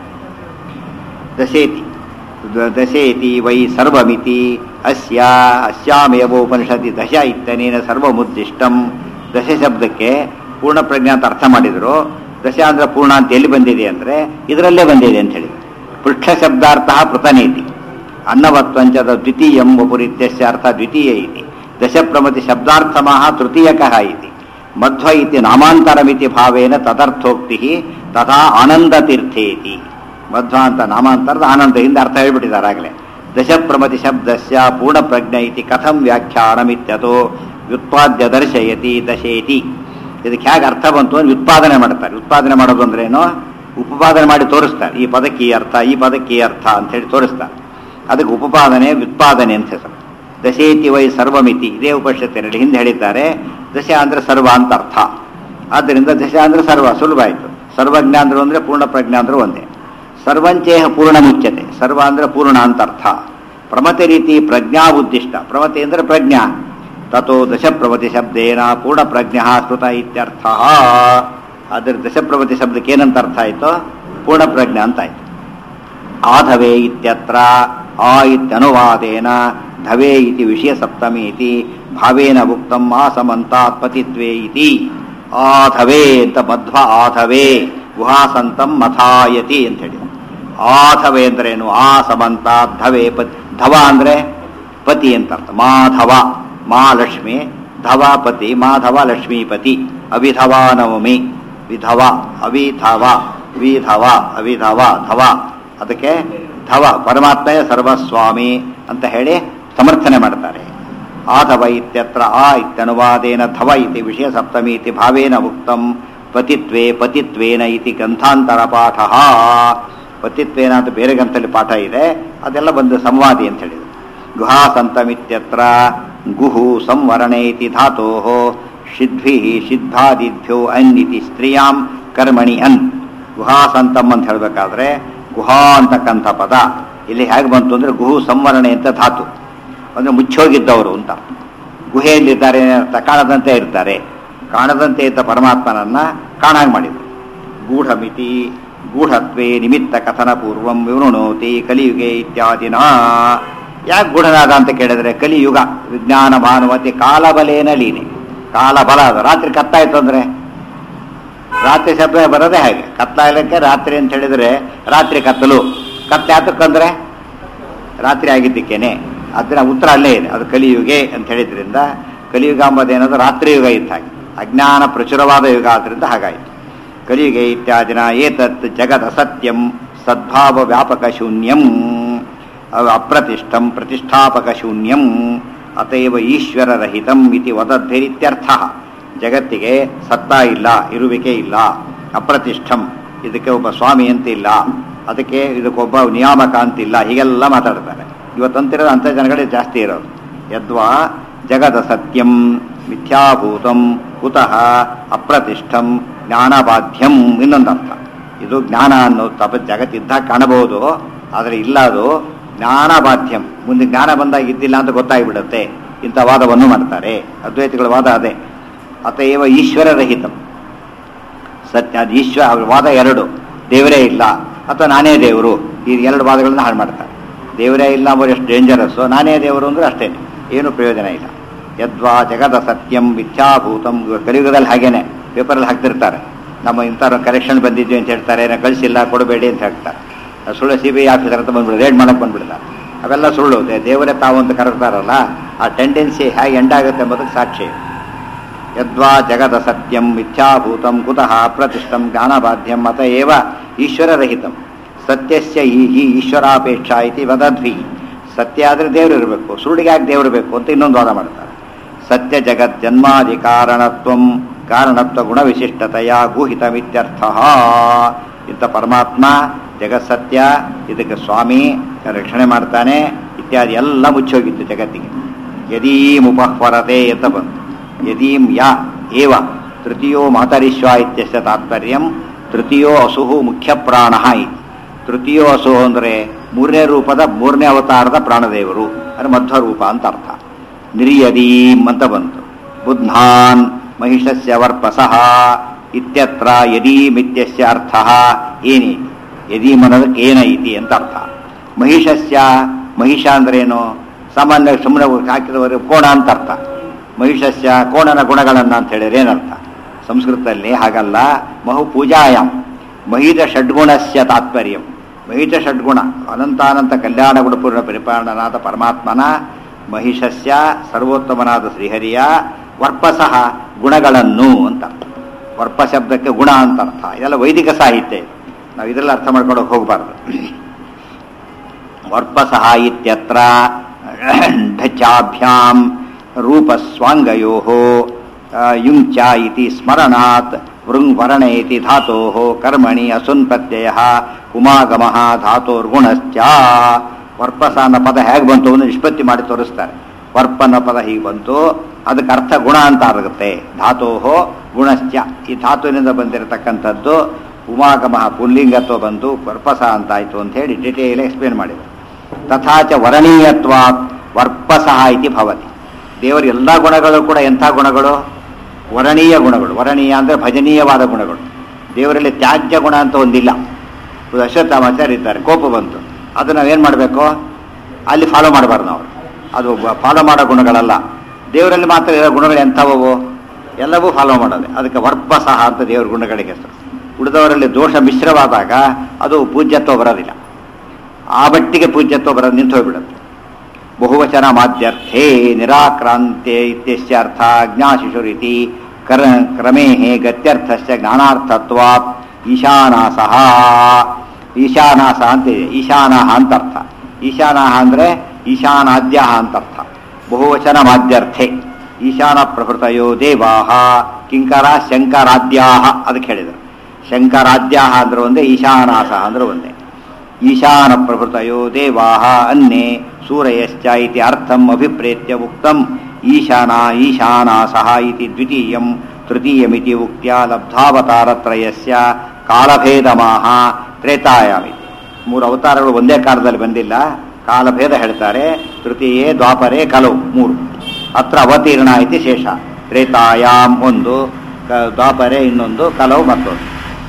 ದಶೇತಿ ದ- ದಶೇತಿ ವೈ ಸರ್ವಮಿತಿ ಅಸ್ಯ ಅಸ್ಯಾಮೇವ ಉಪನಿಷತ್ತಿ ದಶ ಇತ್ತನೇನ ಸರ್ವಮುದ್ದಿಷ್ಟಂ ದಶ ಶಬ್ದಕ್ಕೆ ಪೂರ್ಣ ಪ್ರಜ್ಞೆ ಅಂತ ಅರ್ಥ ಮಾಡಿದ್ರು ದಶ ಅಂದ್ರೆ ಪೂರ್ಣ ಅಂತ ಎಲ್ಲಿ ಬಂದಿದೆ ಅಂದ್ರೆ ಇದರಲ್ಲೇ ಬಂದಿದೆ ಅಂತ ಹೇಳಿ ಪೃಷ್ಠ ಶಬ್ದಾರ್ಥ ಪೃತನೇತಿ ಅನ್ನವತ್ವಂಚದ ದ್ವಿತೀಯಂ ವಪುರಿತ್ಯಸ್ಯ ಅರ್ಥ ದ್ವಿತೀಯ ಇತಿ ದಶಪ್ರಮತಿ ಶಬ್ದಾರ್ಥಮಃ ತೃತೀಯಕಃ ಇತಿ ಮಧ್ವ ಇತಿ ನಾಮಾಂತರಮಿತಿ ಭಾವೇನ ತದರ್ಥೋಕ್ತಿ ತಥಾ ಆನಂದತೀರ್ಥೇತಿ ಮಧ್ವ ಅಂತ ನಾಮಾಂತರದ ಆನಂದ ಹಿಂದೆ ಅರ್ಥ ಹೇಳ್ಬಿಟ್ಟಿದ್ದಾರೆ ಆಗಲೇ ದಶಪ್ರಮತಿ ಶಬ್ದಸ್ಯ ಪೂರ್ಣ ಪ್ರಜ್ಞ ಇತಿ ಕಥಂ ವ್ಯಾಖ್ಯಾನಮಿತ್ಯತೋ ವ್ಯುತ್ಪಾದ್ಯ ದರ್ಶಯತಿ ದಶೇತಿ ಇದಕ್ಕೆ ಹೇಗೆ ಅರ್ಥ ಬಂತು ಅಂದ್ರೆ ಉತ್ಪಾದನೆ ಮಾಡ್ತಾರೆ ಉತ್ಪಾದನೆ ಮಾಡೋದು ಅಂದ್ರೇನು ಉಪಪಾದನೆ ಮಾಡಿ ತೋರಿಸ್ತಾರೆ ಈ ಪದಕ್ಕೆ ಈ ಅರ್ಥ ಈ ಪದಕ್ಕೆ ಈ ಅರ್ಥ ಅಂತ ಹೇಳಿ ತೋರಿಸ್ತಾರೆ ಅದಕ್ಕೆ ಉಪಪಾದನೆ ವ್ಯುತ್ಪಾದನೆ ಅಂತ ಹೆಸರು ದಶೇತಿ ವೈ ಸರ್ವಮಿತಿ ಇದೇ ಉಪನಿಷತ್ತಿನಲ್ಲಿ ಹಿಂದೆ ಹೇಳಿದ್ದಾರೆ ದಶ ಅಂದ್ರೆ ಸರ್ವ ಅಂತ ಅರ್ಥ ಆದ್ದರಿಂದ ದಶ ಅಂದ್ರೆ ಸರ್ವ ಸುಲಭ ಆಯಿತು ಸರ್ವಜ್ಞ ಅಂದ್ರೆ ಅಂದ್ರೆ ಪೂರ್ಣ ಪ್ರಜ್ಞ ಅಂದ್ರೆ ಒಂದೇ ಸರ್ವಂಚೇಹ ಪೂರ್ಣ ಮುಚ್ಚತೆ ಸರ್ವ ಅಂದ್ರೆ ಪೂರ್ಣ ಅಂತ ಅರ್ಥ ಪ್ರಮತೆ ರೀತಿ ಪ್ರಜ್ಞಾ ಉದ್ದಿಷ್ಟ ಪ್ರಮತೆ ಅಂದ್ರೆ ಪ್ರಜ್ಞಾ ತಥೋ ದಶಪ್ರಮತಿ ಶಬ್ದೇನ ಪೂರ್ಣ ಪ್ರಜ್ಞ ಸ್ಮೃತ ಇತ್ಯರ್ಥ ಆದರೆ ದಶಪ್ರಮತಿ ಶಬ್ದಕ್ಕೆ ಏನಂತ ಅರ್ಥ ಆಯಿತು ಪೂರ್ಣ ಪ್ರಜ್ಞ ಅಂತ ಆಯ್ತು ಆಧವೆ ಇತ್ಯತ್ರ ಆ ಇತ್ಯನುವಾದೇನ ಧವೆ ಇತಿ ವಿಷಯ ಸಪ್ತಮಿ ಇತಿ ಭಾವೇನ ಉಕ್ತಂ ಆಸಮಂತಾತ್ ಪತಿತ್ವೇ ಇತಿ ಆಧವೆ ಅಂತ ಮಧ್ವ ಆಧವೆ ಗುಹಾಸಂತಂ ಮಥಾಯತಿ ಅಂತ ಹೇಳಿ ಆಧವೆ ಅಂದ್ರೇನು ಆ ಸಮಂತಾತ್ ಧವೆ ಪತಿ ಧವ ಅಂದ್ರೆ ಪತಿ ಅಂತ ಅರ್ಥ ಮಾಧವ ಮಹಾಲಕ್ಷ್ಮಿ ಧವ ಪತಿ ಮಾಧವ ಲಕ್ಷ್ಮೀಪತಿ ಅವಿಧವ ನವಮಿ ವಿಧವ ಅವಿಧವ ವಿಧವ ಅವಿಧವ ಧವ ಅದಕ್ಕೆ ಧವ ಪರಮಾತ್ಮೆಯ ಸರ್ವಸ್ವಾಮಿ ಅಂತ ಹೇಳಿ ಸಮರ್ಥನೆ ಮಾಡ್ತಾರೆ ಆಧವ ಇತ್ಯತ್ರ ಆ ಇತ್ಯನುವಾದೇನ ಧವ ಇತಿ ವಿಷಯ ಸಪ್ತಮಿ ಇತಿ ಭಾವೇನ ಉಕ್ತಂ ಪತಿತ್ವೇ ಪತಿತ್ವೇನ ಇತಿ ಗ್ರಂಥಾಂತರ ಪಾಠ ಪತಿತ್ವೇನ ಅಂತ ಬೇರೆ ಗ್ರಂಥದಲ್ಲಿ ಪಾಠ ಇದೆ ಅದೆಲ್ಲ ಬಂದು ಸಂವಾದಿ ಅಂತ ಹೇಳಿದ್ರು ಗುಹಾಸಂತಮಿತ್ಯತ್ರ ಗುಹು ಸಂವರಣೆ ಇತಿ ಧಾತೋ ಶಿದ್ಭಿ ಶಿದ್ಧಾದಿಭ್ಯೋ ಅನ್ ಇತಿ ಸ್ತ್ರೀಯಾಂ ಕರ್ಮಣಿ ಅನ್ ಗುಹಾಸಂತಮ್ ಅಂತ ಹೇಳಬೇಕಾದ್ರೆ ಗುಹಾ ಅಂತಕ್ಕಂಥ ಪದ ಇಲ್ಲಿ ಹೇಗೆ ಬಂತು ಅಂದ್ರೆ ಗುಹು ಸಂವರಣೆ ಅಂತ ಧಾತು ಅಂದ್ರೆ ಮುಚ್ಚೋಗಿದ್ದವರು ಅಂತ ಗುಹೆಯಲ್ಲಿದ್ದಾರೆ ಅಂತ ಕಾಣದಂತೆ ಇರ್ತಾರೆ ಕಾಣದಂತೆ ಇದ್ದ ಪರಮಾತ್ಮನನ್ನ ಕಾಣಾಗ ಮಾಡಿದ್ರು ಗೂಢಮಿತಿ ಗೂಢತ್ವೇ ನಿಮಿತ್ತ ಕಥನ ಪೂರ್ವಂ ವಿವೃಣೋತಿ ಕಲಿಯುಗೆ ಇತ್ಯಾದಿನ ಯಾಕೆ ಗೂಢನಾದ ಅಂತ ಕೇಳಿದ್ರೆ ಕಲಿಯುಗ ವಿಜ್ಞಾನ ಭಾನುಮತಿ ಕಾಲಬಲೇನ ಲೀನೆ ಕಾಲಬಲ ಅದು ರಾತ್ರಿ ಕತ್ತಾಯ್ತು ಅಂದ್ರೆ ರಾತ್ರಿ ಶಬ್ದ ಬರೋದೇ ಹಾಗೆ ಕತ್ತಾಗಲಿಕ್ಕೆ ರಾತ್ರಿ ಅಂತ ಹೇಳಿದ್ರೆ ರಾತ್ರಿ ಕತ್ತಲು ಕತ್ತೆ ಯಾತಕ್ಕಂದ್ರೆ ರಾತ್ರಿ ಆಗಿದ್ದಕ್ಕೇನೆ ಅದರ ಉತ್ತರ ಅಲ್ಲೇ ಇದೆ ಅದು ಕಲಿಯುಗೆ ಅಂತ ಹೇಳಿದ್ರಿಂದ ಕಲಿಯುಗ ಎಂಬುದೇನದು ರಾತ್ರಿ ಯುಗ ಇದ್ದ ಹಾಗೆ ಅಜ್ಞಾನ ಪ್ರಚುರವಾದ ಯುಗ ಆದ್ರಿಂದ ಹಾಗಾಯಿತು ಕಲಿಯುಗೆ ಇತ್ಯಾದಿನ ಏತತ್ ಜಗದ ಸತ್ಯಂ ಸದ್ಭಾವ ವ್ಯಾಪಕ ಶೂನ್ಯಂ ಅವ್ ಅಪ್ರತಿಷ್ಠಂ ಪ್ರತಿಷ್ಠಾಪಕ ಶೂನ್ಯಂ ಅತೈವ ಈಶ್ವರರಹಿತಂ ಇತಿ ವದದ್ಭಿರಿತ್ಯರ್ಥ ಜಗತ್ತಿಗೆ ಸತ್ತಾ ಇಲ್ಲ ಇರುವಿಕೆ ಇಲ್ಲ ಅಪ್ರತಿಷ್ಠಂ ಇದಕ್ಕೆ ಒಬ್ಬ ಸ್ವಾಮಿ ಅಂತ ಇಲ್ಲ ಅದಕ್ಕೆ ಇದಕ್ಕೊಬ್ಬ ನಿಯಾಮಕ ಅಂತಿಲ್ಲ ಹೀಗೆಲ್ಲ ಮಾತಾಡ್ತಾರೆ ಇವತ್ತಂತಿರೋದು ಅಂಥ ಜನಗಳೇ ಜಾಸ್ತಿ ಇರೋದು ಯದ್ವಾ ಜಗದ ಸತ್ಯಂ ಮಿಥ್ಯಾಭೂತಂ ಕುತಃ ಅಪ್ರತಿಷ್ಠಂ ಜ್ಞಾನಬಾಧ್ಯಂ ಇನ್ನೊಂದು ಅರ್ಥ ಇದು ಜ್ಞಾನ ಅನ್ನೋ ತಪ ಜಗತ್ತಿದ್ದಾಗ ಕಾಣಬಹುದು ಆದರೆ ಇಲ್ಲ ಅದು ಜ್ಞಾನಬಾಧ್ಯಂ ಮುಂದೆ ಜ್ಞಾನ ಬಂದಾಗ ಇದ್ದಿಲ್ಲ ಅಂತ ಗೊತ್ತಾಗಿಬಿಡುತ್ತೆ ಇಂಥ ವಾದವನ್ನು ಮಾಡ್ತಾರೆ ಅದ್ವೈತಗಳ ವಾದ ಅದೇ ಅತಏವ ಈಶ್ವರರಹಿತಂ ಸತ್ಯ ಅದು ಈಶ್ವರ ಅವ್ರ ವಾದ ಎರಡು ದೇವರೇ ಇಲ್ಲ ಅಥವಾ ನಾನೇ ದೇವರು ಈ ಎರಡು ವಾದಗಳನ್ನ ಹಾಳು ಮಾಡ್ತಾರೆ ದೇವರೇ ಇಲ್ಲ ಅವರು ಎಷ್ಟು ಡೇಂಜರಸ್ಸು ನಾನೇ ದೇವರು ಅಂದ್ರೆ ಅಷ್ಟೇ ಏನು ಪ್ರಯೋಜನ ಇಲ್ಲ ಯದ್ವಾ ಜಗದ ಸತ್ಯಂ ಮಿಥ್ಯಾಭೂತಂ ಕಲಿಯುಗದಲ್ಲಿ ಹಾಗೇನೆ ಪೇಪರಲ್ಲಿ ಹಾಕ್ತಿರ್ತಾರೆ ನಮ್ಮ ಇಂಥವ್ರ ಕರೆಕ್ಷನ್ ಬಂದಿದ್ವಿ ಅಂತ ಹೇಳ್ತಾರೆ ಏನೋ ಕಳಿಸಿಲ್ಲ ಕೊಡಬೇಡಿ ಅಂತ ಹೇಳ್ತಾರೆ ಸುಳ್ಳು ಸಿ ಬಿ ಐ ಆಫೀಸರ್ ಅಂತ ಬಂದ್ಬಿಡು ರೇಡ್ ಮಾಡಕ್ಕೆ ಬಂದ್ಬಿಡ್ತಾರೆ ಅವೆಲ್ಲ ಸುಳ್ಳು ದೇ- ದೇವರೇ ತಾವು ಅಂತ ಕರೆತಾರಲ್ಲ ಆ ಟೆಂಡೆನ್ಸಿ ಹೇಗೆ ಎಂಡ್ ಆಗುತ್ತೆ ಎಂಬುದಕ್ಕೆ ಸಾಕ್ಷಿ ಯದ್ವಾ ಜಗದ ಸತ್ಯಂ ಮಿಥ್ಯಾಭೂತಂ ಕುತಃ ಪ್ರತಿಷ್ಠಂ ಜ್ಞಾನಬಾಧ್ಯಂ ಅತ ಏವ ಈಶ್ವರರಹಿತಂ ಸತ್ಯಸ್ಯ ಈ ಹಿ ಈಶ್ವರಾಪೇಕ್ಷಾ ಇತಿ ವದದ್ವಿ ಸತ್ಯ ಆದರೆ ದೇವರು ಇರಬೇಕು ಸುರುಳಿಗೆ ಯಾಕೆ ದೇವರು ಬೇಕು ಅಂತ ಇನ್ನೊಂದು ವಾದ ಮಾಡ್ತಾರೆ ಸತ್ಯ ಜಗತ್ ಜನ್ಮಾದಿ ಕಾರಣತ್ವಂ ಕಾರಣತ್ವ ಗುಣವಿಶಿಷ್ಟತೆಯ ಗೂಹಿತಮಿತ್ಯರ್ಥ ಇಂಥ ಪರಮಾತ್ಮ ಜಗತ್ಸತ್ಯ ಇದಕ್ಕೆ ಸ್ವಾಮಿ ರಕ್ಷಣೆ ಮಾಡ್ತಾನೆ ಇತ್ಯಾದಿ ಎಲ್ಲ ಮುಚ್ಚೋಗಿತ್ತು ಜಗತ್ತಿಗೆ ಯದೀಮುಪಹ್ವರತೆ ಅಂತ ಬಂತು ಯದೀಂ ಯ ಏವ ತೃತೀಯೋ ಮಾತರಿಶ್ವ ಇತ್ಯಸ್ಯ ತಾತ್ಪರ್ಯಂ ತೃತೀಯೋ ಅಸುಹು ಮುಖ್ಯ ಪ್ರಾಣ ಇತಿ ತೃತೀಯೋ ಅಸುಹು ಅಂದರೆ ಮೂರನೇ ರೂಪದ ಮೂರನೇ ಅವತಾರದ ಪ್ರಾಣದೇವರು ಅಂದರೆ ಮಧ್ವ ರೂಪ ಅಂತ ಅರ್ಥ ನಿರ್ಯದೀಂ ಅಂತ ಬಂತು ಬುದ್ಧಾನ್ ಮಹಿಷಸ್ಯ ವರ್ಪಸಃ ಇತ್ಯತ್ರ ಯದೀಮಿತ್ಯಸ್ಯ ಅರ್ಥ ಏನಿ ಯದೀಮ್ ಅನ್ನೋದಕ್ಕೆ ಏನ ಇತಿ ಅಂತ ಅರ್ಥ ಮಹಿಷಸ್ಯ ಮಹಿಷ ಅಂದ್ರೇನು ಸಾಮಾನ್ಯ ಸುಮ್ಮನೆ ಹಾಕಿದವರು ಕೋಣ ಅಂತ ಅರ್ಥ ಮಹಿಷಸ್ಯ ಕೋಣನ ಗುಣಗಳನ್ನ ಅಂತ ಹೇಳಿದ್ರೆ ಏನರ್ಥ ಸಂಸ್ಕೃತದಲ್ಲಿ ಹಾಗಲ್ಲ ಮಹು ಪೂಜಾಯಾಮ್ ಮಹಿತ ಷಡ್ಗುಣಸ್ಯ ತಾತ್ಪರ್ಯಂ ಮಹಿತ ಷಡ್ಗುಣ ಅನಂತಾನಂತ ಕಲ್ಯಾಣ ಗುಣಪೂರ್ಣ ಪರಿಪಾಲನನಾದ ಪರಮಾತ್ಮನ ಮಹಿಷಸ್ಯ ಸರ್ವೋತ್ತಮನಾದ ಶ್ರೀಹರಿಯ ವರ್ಪಸಃ ಗುಣಗಳನ್ನು ಅಂತ ಅರ್ಥ. ವರ್ಪ ಶಬ್ದಕ್ಕೆ ಗುಣ ಅಂತ ಅರ್ಥ ಇದೆಲ್ಲ ವೈದಿಕ ಸಾಹಿತ್ಯ ಇದು. ನಾವು ಇದೆಲ್ಲ ಅರ್ಥ ಮಾಡ್ಕೊಳಕ್ಕೆ ಹೋಗಬಾರ್ದು ವರ್ಪಸಃ ಇತ್ಯತ್ರ ಢಚಾಭ್ಯಾಂ ರೂಪಸ್ವಾಂಗಯೋ ಯುಂಚ ಇತಿ ಸ್ಮರಣಾತ್ ವೃಂಗ್ವರಣೆ ಇತಿ ಧಾತೋ ಕರ್ಮಣಿ ಅಸುನ್ ಪ್ರತ್ಯಯ ಉಮಾಗಮ ಧಾತೋರ್ಗುಣಶ್ಚ ವರ್ಪಸ ಅನ್ನೋ ಪದ ಹೇಗೆ ಬಂತು ಅಂತ ನಿಷ್ಪತ್ತಿ ಮಾಡಿ ತೋರಿಸ್ತಾರೆ ವರ್ಪ ಅನ್ನೋ ಪದ ಹೀಗೆ ಬಂತು ಅದಕ್ಕೆ ಅರ್ಥ ಗುಣ ಅಂತ ಆಗುತ್ತೆ ಧಾತೋ ಗುಣಶ್ಚ ಈ ಧಾತುವಿನಿಂದ ಬಂದಿರತಕ್ಕಂಥದ್ದು ಉಮಾಗಮ ಪುಲ್ಲಿಂಗತ್ವ ಬಂದು ವರ್ಪಸ ಅಂತಾಯ್ತು ಅಂತ ಹೇಳಿ ಡಿಟೇಲ್ ಎಕ್ಸ್ಪ್ಲೇನ್ ಮಾಡಿದರು ತಥಾಚ ವರಣೀಯತ್ವ ವರ್ಪಸಃ ಇತಿ ಭವತಿ ದೇವರ ಎಲ್ಲ ಗುಣಗಳು ಕೂಡ ಎಂಥ ಗುಣಗಳು ವರಣೀಯ ಗುಣಗಳು ವರಣೀಯ ಅಂದರೆ ಭಜನೀಯವಾದ ಗುಣಗಳು ದೇವರಲ್ಲಿ ತ್ಯಾಜ್ಯ ಗುಣ ಅಂತ ಒಂದಿಲ್ಲ ಇದು ಅಶ್ವತ್ಥಾಮಾಚಾರ್ಯ ಇದ್ದಾರೆ ಕೋಪ ಬಂತು ಅದು ನಾವೇನು ಮಾಡಬೇಕು ಅಲ್ಲಿ ಫಾಲೋ ಮಾಡಬಾರ್ದು ನಾವು ಅದು ಫಾಲೋ ಮಾಡೋ ಗುಣಗಳಲ್ಲ ದೇವರಲ್ಲಿ ಮಾತ್ರ ಇರೋ ಗುಣಗಳು ಎಂಥವು ಎಲ್ಲವೂ ಫಾಲೋ ಮಾಡೋದೆ ಅದಕ್ಕೆ ವರ್ಪಸಹ ಅಂತ ದೇವರ ಗುಣಗಳಿಗೆ ಹೆಸರು ಉಳಿದವರಲ್ಲಿ ದೋಷ ಮಿಶ್ರವಾದಾಗ ಅದು ಪೂಜ್ಯತ್ವ ಬರೋದಿಲ್ಲ ಆ ಮಟ್ಟಿಗೆ ಪೂಜ್ಯತ್ವ ಬರೋದು ನಿಂತು ಹೋಗ್ಬಿಡುತ್ತೆ ಬಹುವಚನ ಮಾಧ್ಯರ್ಥೇ ನಿರಾಕ್ರಾಂತೆ ಇತ್ಯಸ್ಯ ಅರ್ಥ ಜ್ಞಾಶಿಶುರಿತಿ ಕರ ಕ್ರಮೇ ಗತ್ಯರ್ಥಸ್ಯ ಜ್ಞಾನಾರ್ಥತ್ವಾತ್ ಈಶಾನಾಸಃ ಈಶಾನಾಸ ಅಂತ ಇದೆ ಈಶಾನಃ ಅಂತ ಅರ್ಥ ಈಶಾನಃ ಅಂದರೆ ಈಶಾನಾದ್ಯ ಅಂತ ಅರ್ಥ ಬಹುವಚನ ಮಾಧ್ಯರ್ಥೆ ಈಶಾನ ಪ್ರಭೃತಯೋ ದೇವಾಹ ಕಿಂಕರ ಶಂಕರಾದ್ಯಾಹ ಅದಕ್ಕೆ ಹೇಳಿದರು ಶಂಕರಾದ್ಯಾಹ ಅಂದ್ರೆ ಒಂದೇ ಈಶಾನಾಸ ಅಂದ್ರೆ ಒಂದೇ ಈಶಾನ ಪ್ರಭೃತಯೋ ದೇವಾಹ ಅನ್ನೇ ಸೂರಯಶ್ಚ ಇತಿ ಅರ್ಥಂ ಅಭಿಪ್ರೇತ್ಯ ಉಕ್ತಂ ಈಶಾನ ಈಶಾನಾಸಃ ಇತಿ ದ್ವಿತೀಯಂ ತೃತೀಯಮಿತಿ ಉಕ್ತ್ಯ ಲಬ್ಧಾವತಾರತ್ರಯಸ್ಯ ಕಾಲಭೇದಮಾಹ ತ್ರೇತಾಯಾಮಿತಿ ಮೂರು ಅವತಾರಗಳು ಒಂದೇ ಕಾಲದಲ್ಲಿ ಬಂದಿಲ್ಲ ಕಾಲಭೇದ ಹೇಳ್ತಾರೆ ತೃತೀಯೇ ದ್ವಾಪರೇ ಕಲವು ಮೂರು ಅತ್ರ ಅವತೀರ್ಣ ಇತಿ ಶೇಷ ತ್ರೇತಾಯಾಮ್ ಒಂದು ಕ- ದ್ವಾಪರೆ ಇನ್ನೊಂದು ಕಲವು ಮತ್ತೊಂದು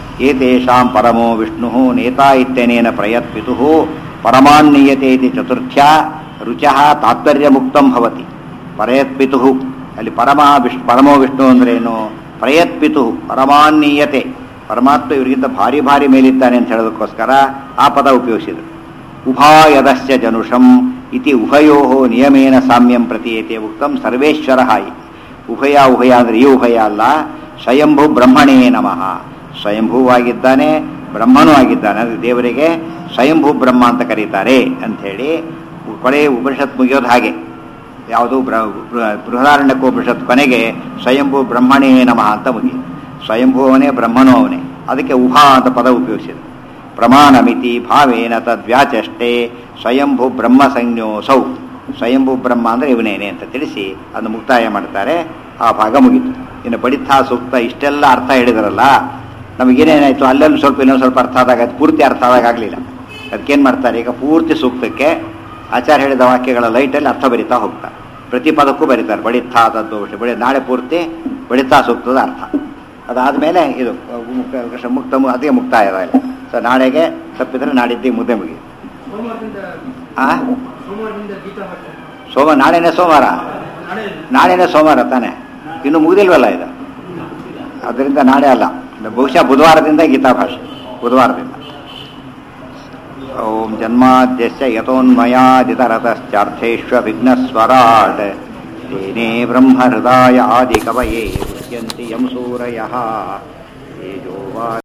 ಏತೇಷಾಂ ಪರಮೋ ವಿಷ್ಣು ನೇತಾ ಇತ್ಯನೇನ ಪ್ರಯತ್ಪಿತು ಪರಮಾನ್ನೀಯತೆ ಇತಿ ಚತುರ್ಥ್ಯಾ ರುಚಃ ತಾತ್ಪರ್ಯಮುಕ್ತಂ ಭವತಿ ಪ್ರಯತ್ಪಿತು ಅಲ್ಲಿ ಪರಮ ವಿಶ್ ಪರಮೋ ವಿಷ್ಣು ಅಂದ್ರೇನು ಪ್ರಯತ್ಪಿತು ಪರಮಾನ್ನೀಯತೆ ಪರಮಾತ್ಮ ಇವರಿಗಿಂತ ಭಾರಿ ಭಾರಿ ಮೇಲಿದ್ದಾನೆ ಅಂತ ಹೇಳೋದಕ್ಕೋಸ್ಕರ ಆ ಪದ ಉಪಯೋಗಿಸಿದರು ಉಭಾಯದಶ್ಚ ಜನುಷಂ ಇತಿ ಉಭಯೋ ನಿಯಮೇನ ಸಾಮ್ಯಂ ಪ್ರತೀಯತೆ ಉಕ್ತಂ ಸರ್ವೇಶ್ವರ ಇತಿ ಉಭಯ ಉಭಯ ಅಂದರೆ ಈ ಉಭಯ ಅಲ್ಲ ಸ್ವಯಂಭೂ ಬ್ರಹ್ಮಣೇ ನಮಃ ಸ್ವಯಂಭೂವಾಗಿದ್ದಾನೆ ಬ್ರಹ್ಮನೂ ಆಗಿದ್ದಾನೆ ಅಂದರೆ ದೇವರಿಗೆ ಸ್ವಯಂಭೂ ಬ್ರಹ್ಮ ಅಂತ ಕರೀತಾರೆ ಅಂಥೇಳಿ ಕೊನೆ ಉಪನಿಷತ್ ಮುಗಿಯೋದು ಹಾಗೆ ಯಾವುದು ಬ್ರ ಬೃ- ಬೃಹದಾರಣ್ಯಕೋಪನಿಷತ್ ಕೊನೆಗೆ ಸ್ವಯಂಭೂ ಬ್ರಹ್ಮಣೇ ನಮಃ ಅಂತ ಮುಗಿ ಸ್ವಯಂಭೂ ಅವನೇ ಬ್ರಹ್ಮನೂ ಅವನೇ ಅದಕ್ಕೆ ಉಭಾ ಅಂತ ಪದ ಉಪಯೋಗಿಸಿದರು ಪ್ರಮಾಣಮಿತಿ ಭಾವೇನ ತದ್ವ್ಯಾಚಷ್ಟೇ ಸ್ವಯಂಭೂ ಬ್ರಹ್ಮ ಸಂಜ್ಞೋಸೌ ಸ್ವಯಂಭೂ ಬ್ರಹ್ಮ ಅಂದರೆ ಇವನೇನೆ ಅಂತ ತಿಳಿಸಿ ಅದನ್ನು ಮುಕ್ತಾಯ ಮಾಡ್ತಾರೆ ಆ ಭಾಗ ಮುಗೀತು ಇನ್ನು ಬಡಿತಾ ಸೂಕ್ತ ಇಷ್ಟೆಲ್ಲ ಅರ್ಥ ಹೇಳಿದ್ರಲ್ಲ ನಮಗೇನೇನಾಯಿತು ಅಲ್ಲಲ್ಲಿ ಸ್ವಲ್ಪ ಇನ್ನೊಂದು ಸ್ವಲ್ಪ ಅರ್ಥ ಆದಾಗ ಅದು ಪೂರ್ತಿ ಅರ್ಥ ಆದಾಗ ಆಗಲಿಲ್ಲ ಅದಕ್ಕೇನು ಮಾಡ್ತಾರೆ ಈಗ ಪೂರ್ತಿ ಸೂಕ್ತಕ್ಕೆ ಆಚಾರ್ಯ ಹೇಳಿದ ವಾಕ್ಯಗಳ ಲೈಟಲ್ಲಿ ಅರ್ಥ ಬರಿತಾ ಹೋಗ್ತಾರೆ ಪ್ರತಿ ಪದಕ್ಕೂ ಬರೀತಾರೆ ಬಡಿತಾ ತದ್ದು ಬಡಿ ನಾಳೆ ಪೂರ್ತಿ ಬಡಿತಾ ಸೂಕ್ತದ ಅರ್ಥ ಅದಾದಮೇಲೆ ಇದು ಮುಕ್ತ ಕೃಷ್ಣ ಮುಕ್ತ ಮು- ಅದೇ ಮುಕ್ತಾಯ ಇಲ್ಲ ಸೊ ನಾಳೆಗೆ ತಪ್ಪಿದ್ರೆ ನಾಡಿದ್ದಿಗೆ ಮುದ್ದೆ ಮುಗಿ ಸೋಮವಾರದಿಂದ ಆ ಸೋಮವಾರದಿಂದ ಗೀತಾ ಪಾಠ ಸೋಮ ನಾಳೆನೇ ಸೋಮವಾರ ನಾಳೆ ನಾಳೆನೇ ಸೋಮವಾರ ತಾನೆ ಇನ್ನು ಮುಗಿದಿಲ್ವಲ್ಲ ಇದು ಅದರಿಂದ ನಾಳೆ ಅಲ್ಲ ಬಹುಶಃ ಬುಧವಾರದಿಂದ ಗೀತಾ ಭಾಷೆ ಬುಧವಾರದಿಂದ ಓಂ ಜನ್ಮಾದ್ಯಸ್ಯ ಯತೋನ್ಮಯಾದಿತರತಶ್ಚಾರ್ಥೇಶ್ವ ವಿಘ್ನಸ್ವರಾಟ್ ತೇನೇ ಬ್ರಹ್ಮ ಹೃದಯ ಆದಿ ಕವಯೇ ಮುಹ್ಯಂತಿ ಯಂ ಸೂರಯಃ ತೇಜೋ ವಾ